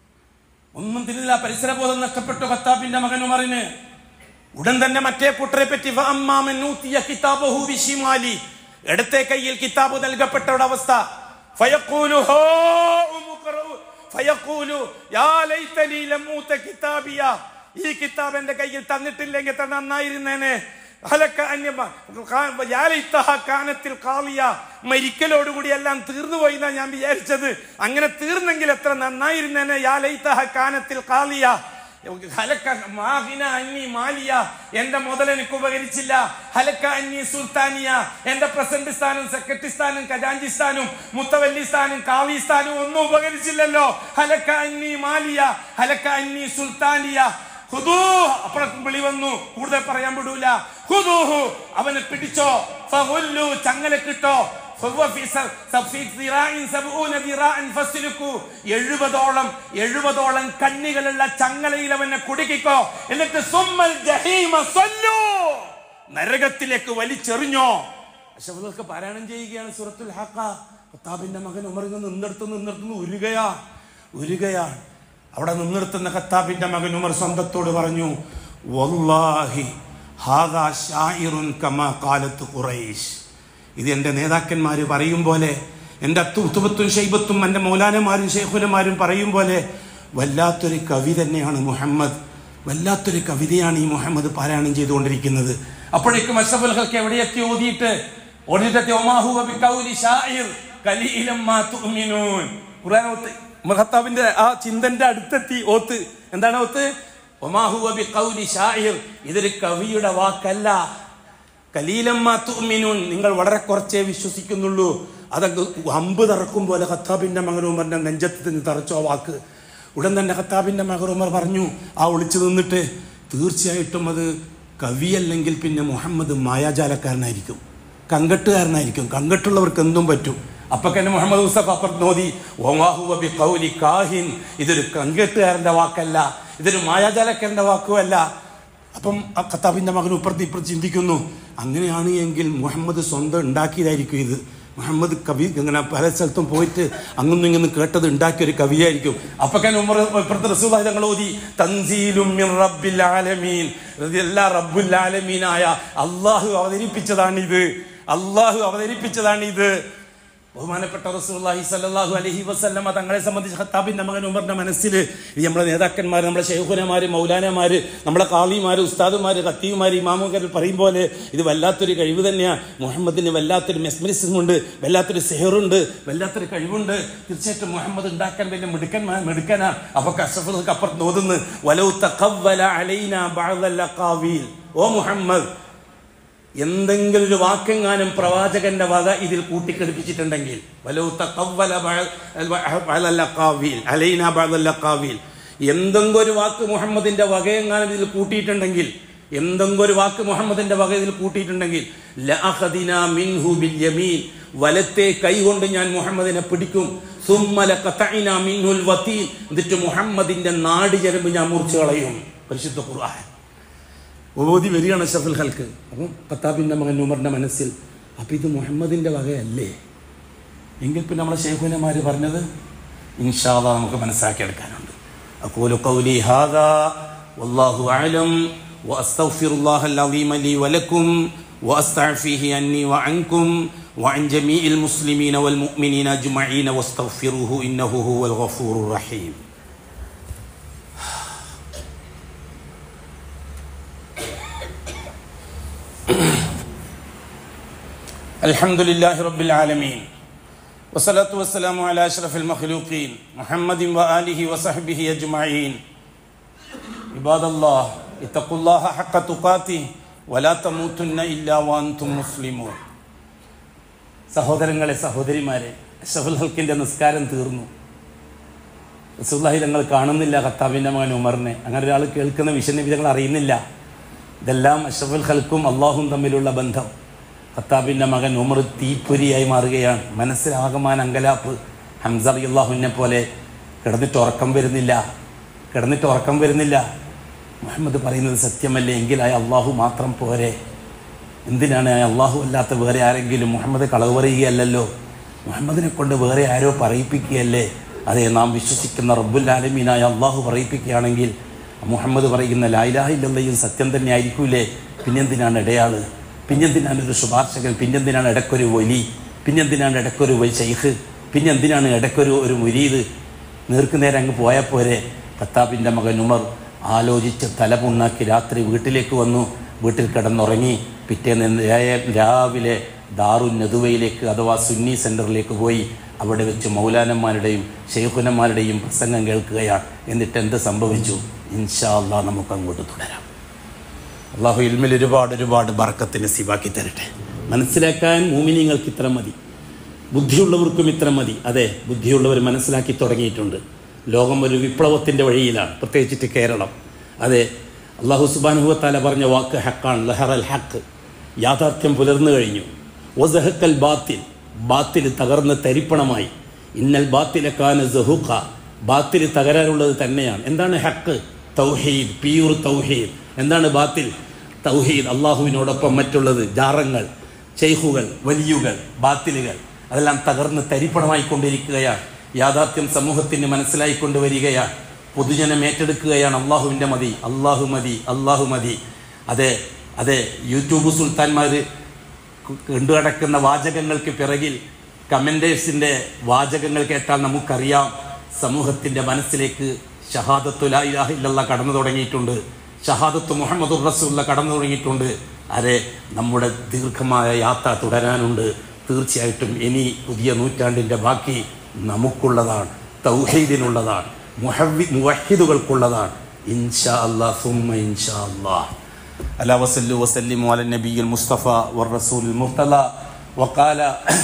ഒന്നും തിന്നില്ല പരിസരബോധം നഷ്ടപ്പെട്ടു ഖത്താബിന്റെ മകൻ ഉമറിന് ഉടൻ തന്നെ മറ്റേ കൂട്ടരെ പറ്റി ഫഅമ്മാമൻ ഊതിയ കിതാബഹു ബിശിമാലി. ഇടത്തെ കയ്യിൽ കിതാബ് നൽകപ്പെട്ടവരുടെ അവസ്ഥ ഫയഖൂലു ഹാഉം ഇഖ്റഊ. ഫയഖൂലു യാ ലൈതനി ലം ഊത കിതാബിയ. ഈ കിതാബ് എന്റെ കയ്യിൽ തന്നിട്ടില്ലെങ്കിൽ തന്നെ നന്നായിരുന്നേനെ ഹലക്ക അന്യമ കാ- യാ ലൈതഹ കാനത്തിൽ ഖാളിയ. മരിക്കലോടുകൂടി എല്ലാം തീർന്നു പോയി എന്നാ ഞാൻ വിചാരിച്ചത് അങ്ങനെ തീർന്നെങ്കിൽ എത്ര നന്നായിരുന്നേനെ യാ ലൈതഹ കാനത്തിൽ ഖാളിയ ഹലക്ക മാഹിന അന്നി മാലിയ എന്റെ മുതൽ എനിക്ക് ഉപകരിച്ചില്ല ഹലക്ക അന്നി സുൽത്താനിയ എന്റെ പ്രസിഡന്റ് സ്ഥാനം സെക്രട്ടറി സ്ഥാനം ഖജാഞ്ചി സ്ഥാനം മുത്തവല്ലി സ്ഥാനം കാവി സ്ഥാനം ഒന്നും ഉപകരിച്ചില്ലല്ലോ ഹലക്ക അന്നി മാലിയ ഹലക്ക അന്നി സുൽത്താനിയ ഹുദൂ അപ്പുറത്തും വിളി വന്നു കൂടുതൽ പറയാൻ വിടൂല ഹുദൂഹു അവനെ പിടിച്ചോ ഫഹുല്ലു ചങ്ങല കിട്ടോ ഫഹുവ ഫീ സ- സ- ഫീ ദിറാഇൻ സബ്ഊന ദിറാഅൻ ഫസ്ലുക്കു. എഴുപതോളം എഴുപതോളം കണ്ണികളുള്ള ചങ്ങലയിൽ അവനെ കുടുക്കിക്കോ എന്നിട്ട് സുമ്മൽ ജഹീമ സ്വല്ലു. നരകത്തിലേക്ക് വലിച്ചെറിഞ്ഞോ അഷഫുലൊക്കെ പാരായണം ചെയ്യുകയാണ് സൂറത്തുൽ ഹാക്ക ഖത്താബിന്റെ മകൻ ഉമറിൽ നിന്ന് നിന്നെടുത്ത് നിന്നെടുത്ത് ഉരുകയാ ഉരുകയാണ് അവിടെ നിന്നെടുത്തുന്ന ഖത്താബിന്റെ മകൻ ഉമർ സ്വന്തത്തോട് പറഞ്ഞു വല്ലാഹി ഹാദാ ഷായിറുൻ കമാ കാലത്ത് ഖുറൈശ് ഇത് എൻ്റെ നേതാക്കന്മാർ പറയും പോലെ എൻ്റെ അത്തുബത്തും ഷെയ്ബത്തും എൻ്റെ മൗലാനമാരും ഷെയ്ഖുലമാരും പറയും പോലെ വല്ലാത്തൊരു കവി തന്നെയാണ് മുഹമ്മദ് വല്ലാത്തൊരു കവിതയാണ് ഈ മുഹമ്മദ് പാരായണം ചെയ്തുകൊണ്ടിരിക്കുന്നത് അപ്പോഴേക്കും അഷ്റഫുൽ ഹൽക്ക് എവിടെ എത്തി ഓതിയിട്ട് ഓടിയിട്ടെത്തി ഒമാഹു ബി ഖൗലി ഷാഇർ ഖലീലം മാ തുഅ്മിനൂൻ ഖുർആൻ ഓത്ത് മഹത്താബിന്റെ ആ ചിന്തന്റെ അടുത്തെത്തി ഓത്ത് എന്താണ് ഓത്ത് ഒമാഹു ബി ഖൗലി ഷാഇർ ഇതൊരു കവിയുടെ വാക്കല്ല കലീലമ്മ തുഅ്മിനൂൻ നിങ്ങൾ വളരെ കുറച്ചേ വിശ്വസിക്കുന്നുള്ളൂ അതങ്ങ് അമ്പ് തറക്കും പോലെ ഖത്താബിന്റെ മകൻ ഉമറിന്റെ നെഞ്ചത്ത് നിന്ന് തറച്ചോ വാക്ക് ഉടൻ തന്നെ ഖത്താബിന്റെ മകൻ ഉമർ പറഞ്ഞു ആ ഒളിച്ചു നിന്നിട്ട് തീർച്ചയായിട്ടും അത് കവിയല്ലെങ്കിൽ പിന്നെ മുഹമ്മദ് മായാജാലക്കാരനായിരിക്കും കങ്കട്ടുകാരനായിരിക്കും കങ്കട്ടുള്ളവർക്ക് എന്തും പറ്റും അപ്പൊ തന്നെ മുഹമ്മദ് മുസ്തഫ അപ്പുറത്ത് നോദി "വമാഹുവ ബിഖൗലി കാഹിൻ ഇതൊരു കങ്കട്ടുകാരന്റെ വാക്കല്ല ഇതൊരു മായാജാലക്കാരന്റെ വാക്കുമല്ല അപ്പം ആ ഖത്താബിന്റെ മകൻ ഇപ്പുറത്ത് ഇപ്പുറത്ത് ചിന്തിക്കുന്നു അങ്ങനെയാണ് എങ്കിൽ മുഹമ്മദ് സ്വന്തം ഉണ്ടാക്കിയതായിരിക്കും ഇത് മുഹമ്മദ് കവി ഇങ്ങനെ പല സ്ഥലത്തും പോയിട്ട് അങ്ങൊന്നും ഇങ്ങൊന്നും കേട്ടത് ഉണ്ടാക്കിയ ഒരു കവിയായിരിക്കും അപ്പൊക്കാൻ ഉമർ ഇപ്പുറത്തെ റസൂൽ തങ്ങൾ ഓതി തൻസീലും മിൻ റബ്ബിൽ ആലമീൻ എല്ലാ റബ്ബുൽ ആലമീനായ അള്ളാഹു അവതരിപ്പിച്ചതാണിത് അള്ളാഹു അവതരിപ്പിച്ചതാണിത് ബഹുമാനപ്പെട്ട റസൂലുള്ളാഹി സ്വല്ലല്ലാഹു അലൈഹി വസല്ലമ തങ്ങളെ സംബന്ധിച്ച് ഖത്താബിന്റെ മകൻ ഉമറിന്റെ മനസ്സിൽ ഈ നമ്മുടെ നേതാക്കന്മാർ നമ്മുടെ ഷെയ്ഖുനമാര് മൗലാനമാര് നമ്മുടെ കാളിമാര് ഉസ്താദുമാര് ഖത്തീവുമാര് ഇമാമുകാർ പറയും പോലെ ഇത് വല്ലാത്തൊരു കഴിവ് തന്നെയാണ് മുഹമ്മദിന് വല്ലാത്തൊരു മെസ്മരിസം ഉണ്ട് വല്ലാത്തൊരു സെഹറുണ്ട് വല്ലാത്തൊരു കഴിവുണ്ട് തീർച്ചയായിട്ടും മുഹമ്മദ് ഉണ്ടാക്കാൻ വലിയ മിടുക്കൻ മിടുക്കനാ അപ്പൊ കഷഫുൽ അപ്പുറത്ത് നോതുന്നു വലൗ തഖവ്വല അലൈന ബഅദൽ അഖാവീൽ ഓ മുഹമ്മദ് എന്തെങ്കിലും ഒരു വാക്കെങ്ങാനും പ്രവാചകന്റെ വക ഇതിൽ കൂട്ടിക്കെടുപ്പിച്ചിട്ടുണ്ടെങ്കിൽ വലൗ തഖവ്വല ബഅദൽ അഖാവീൽ അലൈന ബഅദൽ അഖാവീൽ എന്തെങ്കിലും ഒരു വാക്ക് മുഹമ്മദിന്റെ വകയെങ്ങാനും ഇതിൽ കൂട്ടിയിട്ടുണ്ടെങ്കിൽ എന്തെങ്കിലും ഒരു വാക്ക് മുഹമ്മദിന്റെ വക ഇതിൽ കൂട്ടിയിട്ടുണ്ടെങ്കിൽ ലഅഖദിനാ മിൻഹു ബിൽ യമീൻ വലത്തെ കൈകൊണ്ട് ഞാൻ മുഹമ്മദിനെ പിടിക്കും സുമ്മല ഖതഇനാ മിൻഹുൽ വതീൻ എന്നിട്ട് മുഹമ്മദിന്റെ നാടി ചരമ്പ് ഞാൻ മുറിച്ചു കളയും പരിശുദ്ധ ഖുർആൻ ഓതി വരികയാണ് ഷഫുൽ ഹൽക്ക് അപ്പം പത്താബിന്റെ മകൻ ഉമറിന്റെ മനസ്സിൽ അപ്പൊ ഇത് മുഹമ്മദിന്റെ വകയല്ലേ എങ്കിൽ പിന്നെ നമ്മളെ ഷെയ്ഖുനമാര് പറഞ്ഞത് ഇൻഷാല്ല നമുക്ക് മനസ്സിലാക്കിയെടുക്കാനുണ്ട് أقول قولي هذا والله أعلم وأستغفر الله العظيم لي ولكم وأستعفيه عني وعنكم وعن جميع المسلمين والمؤمنين أجمعين واستغفروه إنه هو الغفور الرحيم الحمد لله رب العالمين والصلاة والسلام على أشرف المخلوقين محمد وآله وصحبه أجمعين عباد الله اتقوا الله حق تقاته ولا تموتن إلا وأنتم مسلمون സഹോദരങ്ങളെ സഹോദരിമാരെ അഷഫുൽ ഹൽക്കിന്റെ നിസ്കാരം തീർന്നു റസൂല്ലാഹി തങ്ങൾ കാണുന്നില്ല ഖത്താബിന്റെ മകൻ ഉമറിനെ അങ്ങനെ ഒരാൾ കേൾക്കുന്ന വിഷയവിധങ്ങൾ അറിയുന്നില്ല ഇതെല്ലാം അഷഫുൽ ഹൽക്കും അള്ളാഹും തമ്മിലുള്ള ബന്ധം ഖത്താബിന്റെ മകൻ ഉമർ തീപ്പൊരിയായി മാറുകയാണ് മനസ്സിലാകമാൻ അങ്കലാപ്പ് ഹംസർ അള്ളാഹുവിനെ പോലെ കിടന്നിട്ട് ഉറക്കം വരുന്നില്ല കിടന്നിട്ട് ഉറക്കം വരുന്നില്ല മുഹമ്മദ് പറയുന്നത് സത്യമല്ലേ എങ്കിലായ അള്ളാഹു മാത്രം പോരെ എന്തിനാണ് അള്ളാഹു അല്ലാത്ത വേറെ ആരെങ്കിലും മുഹമ്മദ് കളവ് പറയുകയല്ലല്ലോ മുഹമ്മദിനെ കൊണ്ട് വേറെ ആരോ പറയിപ്പിക്കുകയല്ലേ അതെ നാം വിശ്വസിക്കുന്ന റബ്ബുൽ ആലമീനായ അള്ളാഹു പറയിപ്പിക്കുകയാണെങ്കിൽ മുഹമ്മദ് പറയുന്ന ലായിലാഹില്ലയും സത്യം തന്നെ ആയിരിക്കൂലേ പിന്നെന്തിനാണ് ഇടയാള് പിന്നെന്തിനാണ് ഒരു ശുപാർശകൻ പിന്നെന്തിനാണ് ഇടയ്ക്കൊരു വലി പിന്നെന്തിനാണ് ഇടയ്ക്കൊരു ഷെയ്ഖ് പിന്നെന്തിനാണ് ഇടയ്ക്കൊരു ഒരു മുരീദ് നേർക്കുനേരം അങ്ങ് പോയാൽ പോരെ ഖത്താബിൻ്റെ മകൻ ഉമർ ആലോചിച്ച് തലപുണ്ണാക്കി രാത്രി വീട്ടിലേക്ക് വന്നു വീട്ടിൽ കിടന്നുറങ്ങി പിറ്റേന്ന് രായ- രാവിലെ ദാറു നദുവയിലേക്ക് അഥവാ സുന്നി സെൻറ്ററിലേക്ക് പോയി അവിടെ വെച്ച് മൗലാനന്മാരുടെയും ഷെയ്ഖുനന്മാരുടെയും പ്രസംഗം കേൾക്കുകയാണ് എന്നിട്ട് എന്ത് സംഭവിച്ചു ഇൻഷാ അള്ളാ നമുക്ക് അങ്ങോട്ട് തുടരാം അള്ളാഹു ഇൽമിൽ ഒരുപാട് ഒരുപാട് ബർക്കത്തിന് സിവാക്കി തരട്ടെ മനസ്സിലാക്കാൻ മൂമിനിങ്ങൾക്ക് ഇത്ര മതി ബുദ്ധിയുള്ളവർക്കും ഇത്ര മതി അതെ ബുദ്ധിയുള്ളവർ മനസ്സിലാക്കി തുടങ്ങിയിട്ടുണ്ട് ലോകം ഒരു വിപ്ലവത്തിൻ്റെ വഴിയിലാണ് പ്രത്യേകിച്ചിട്ട് കേരളം അതെ അള്ളാഹു സുബാനുഹത്താല പറഞ്ഞ വാക്ക് ഹക്കാണ് ലഹർ അൽ ഹക്ക് യാഥാർത്ഥ്യം പുലർന്നു കഴിഞ്ഞു ഒസഹക്കൽ ബാത്തിൽ ബാത്തിൽ തകർന്ന് തരിപ്പണമായി ഇന്നൽ ബാത്തിലക്കാന സഹുഖ ബാത്തിൽ തകരാറുള്ളത് തന്നെയാണ് എന്താണ് ഹക്ക് തൗഹീദ് പിയൂർ തൗഹീദ് എന്താണ് ബാത്തിൽ തൗഹീദ് അള്ളാഹുവിനോടൊപ്പം മറ്റുള്ളത് ജാറങ്ങൾ ഷെയ്ഖുകൾ വലിയുകൾ ബാത്തിലുകൾ അതെല്ലാം തകർന്ന് തരിപ്പണമായിക്കൊണ്ടിരിക്കുകയാണ് യാഥാർത്ഥ്യം സമൂഹത്തിന് മനസ്സിലായിക്കൊണ്ടുവരികയാണ് പൊതുജനം ഏറ്റെടുക്കുകയാണ് അള്ളാഹുവിൻ്റെ മതി അള്ളാഹു മതി അള്ളാഹു മതി അതെ അതെ യൂട്യൂബ് സുൽത്താൻമാർ കൊണ്ടുനടക്കുന്ന വാചകങ്ങൾക്ക് പിറകിൽ കമൻറ്റേഴ്സിൻ്റെ വാചകങ്ങൾ കേട്ടാൽ നമുക്കറിയാം സമൂഹത്തിൻ്റെ മനസ്സിലേക്ക് ഷഹാദത്തു ലാ ഇലാഹ ഇല്ലല്ലാ കടന്നു തുടങ്ങിയിട്ടുണ്ട് ഷഹാദത്ത് മുഹമ്മദ് റസൂല്ല കടന്നു തുടങ്ങിയിട്ടുണ്ട് അതെ നമ്മുടെ ദീർഘമായ യാത്ര തുടരാനുണ്ട് തീർച്ചയായിട്ടും ഇനി പുതിയ നൂറ്റാണ്ടിൻ്റെ ബാക്കി നമുക്കുള്ളതാണ് തൗഹീദിനുള്ളതാണ് മുഹവി മുവഹിദുകൾക്കുള്ളതാണ് ഇൻഷാ അല്ലാ സുമ്മ ഇൻഷാ അല്ലാ ألا وصلوا وسلموا على النبي المصطفى والرسول المرتضى وقال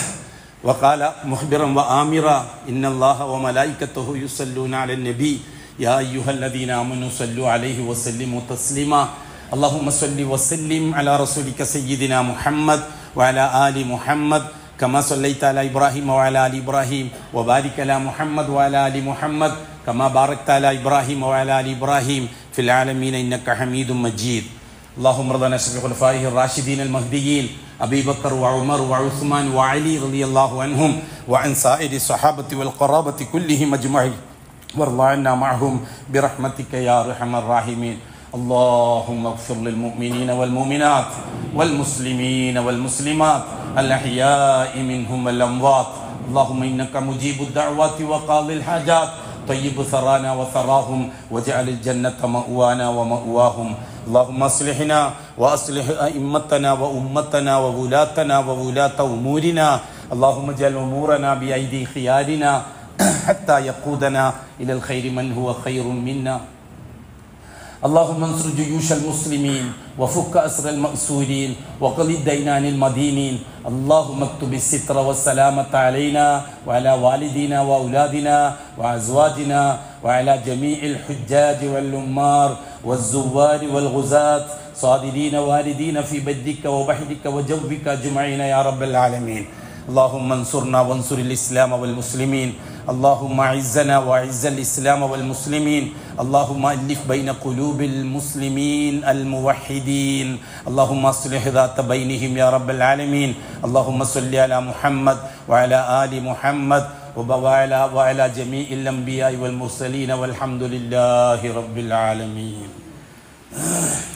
وقال مخبرا وآمرا إن الله وملائكته يصلون على النبي يا أيها الذين آمنوا صلوا عليه وسلموا تسليما اللهم صل وسلم على رسولك سيدنا محمد وعلى آل محمد كما صليت على إبراهيم وعلى آل إبراهيم وبارك على محمد وعلى آل محمد كما باركت على إبراهيم وعلى آل إبراهيم في العالمين إنك حميد مجيد اللهم ارضنا عن خلفائه الراشدين المهديين ابي بكر وعمر وعثمان وعلي رضي الله عنهم وعن سائر الصحابه والقرابه كلهم اجمعين وارض عنا معهم برحمتك يا ارحم الراحمين اللهم اغفر للمؤمنين والمؤمنات والمسلمين والمسلمات الاحياء منهم والاموات اللهم إنك مجيب الدعوات وقاضي الحاجات طيب ثرانا وثراهم واجعل الجنة مأوانا ومأواهم اللهم اصلحنا وأصلح أئمتنا وأمتنا وولاتنا وولاة أمورنا اللهم اجعل أمورنا بأيدي خيارنا حتى يقودنا إلى الخير من هو خير منا اللهم انصر جيوش المسلمين وفك أسر المأسورين وقل الدين عن المدينين اللهم اكتب الستر والسلامة علينا وعلى والدينا وأولادنا وأزواجنا وعلى جميع الحجاج والأمار والزوار والغزاة صادرين واردين في بدك وبحرك وجوبك أجمعين يا رب العالمين اللهم انصرنا وانصر الإسلام والمسلمين اللهم اعزنا واعز الاسلام والمسلمين اللهم الف بين قلوب المسلمين الموحدين اللهم اصلح ذات بينهم يا رب العالمين اللهم صل على محمد وعلى ال محمد وعلى وعلى جميع الانبياء والمرسلين والحمد لله رب العالمين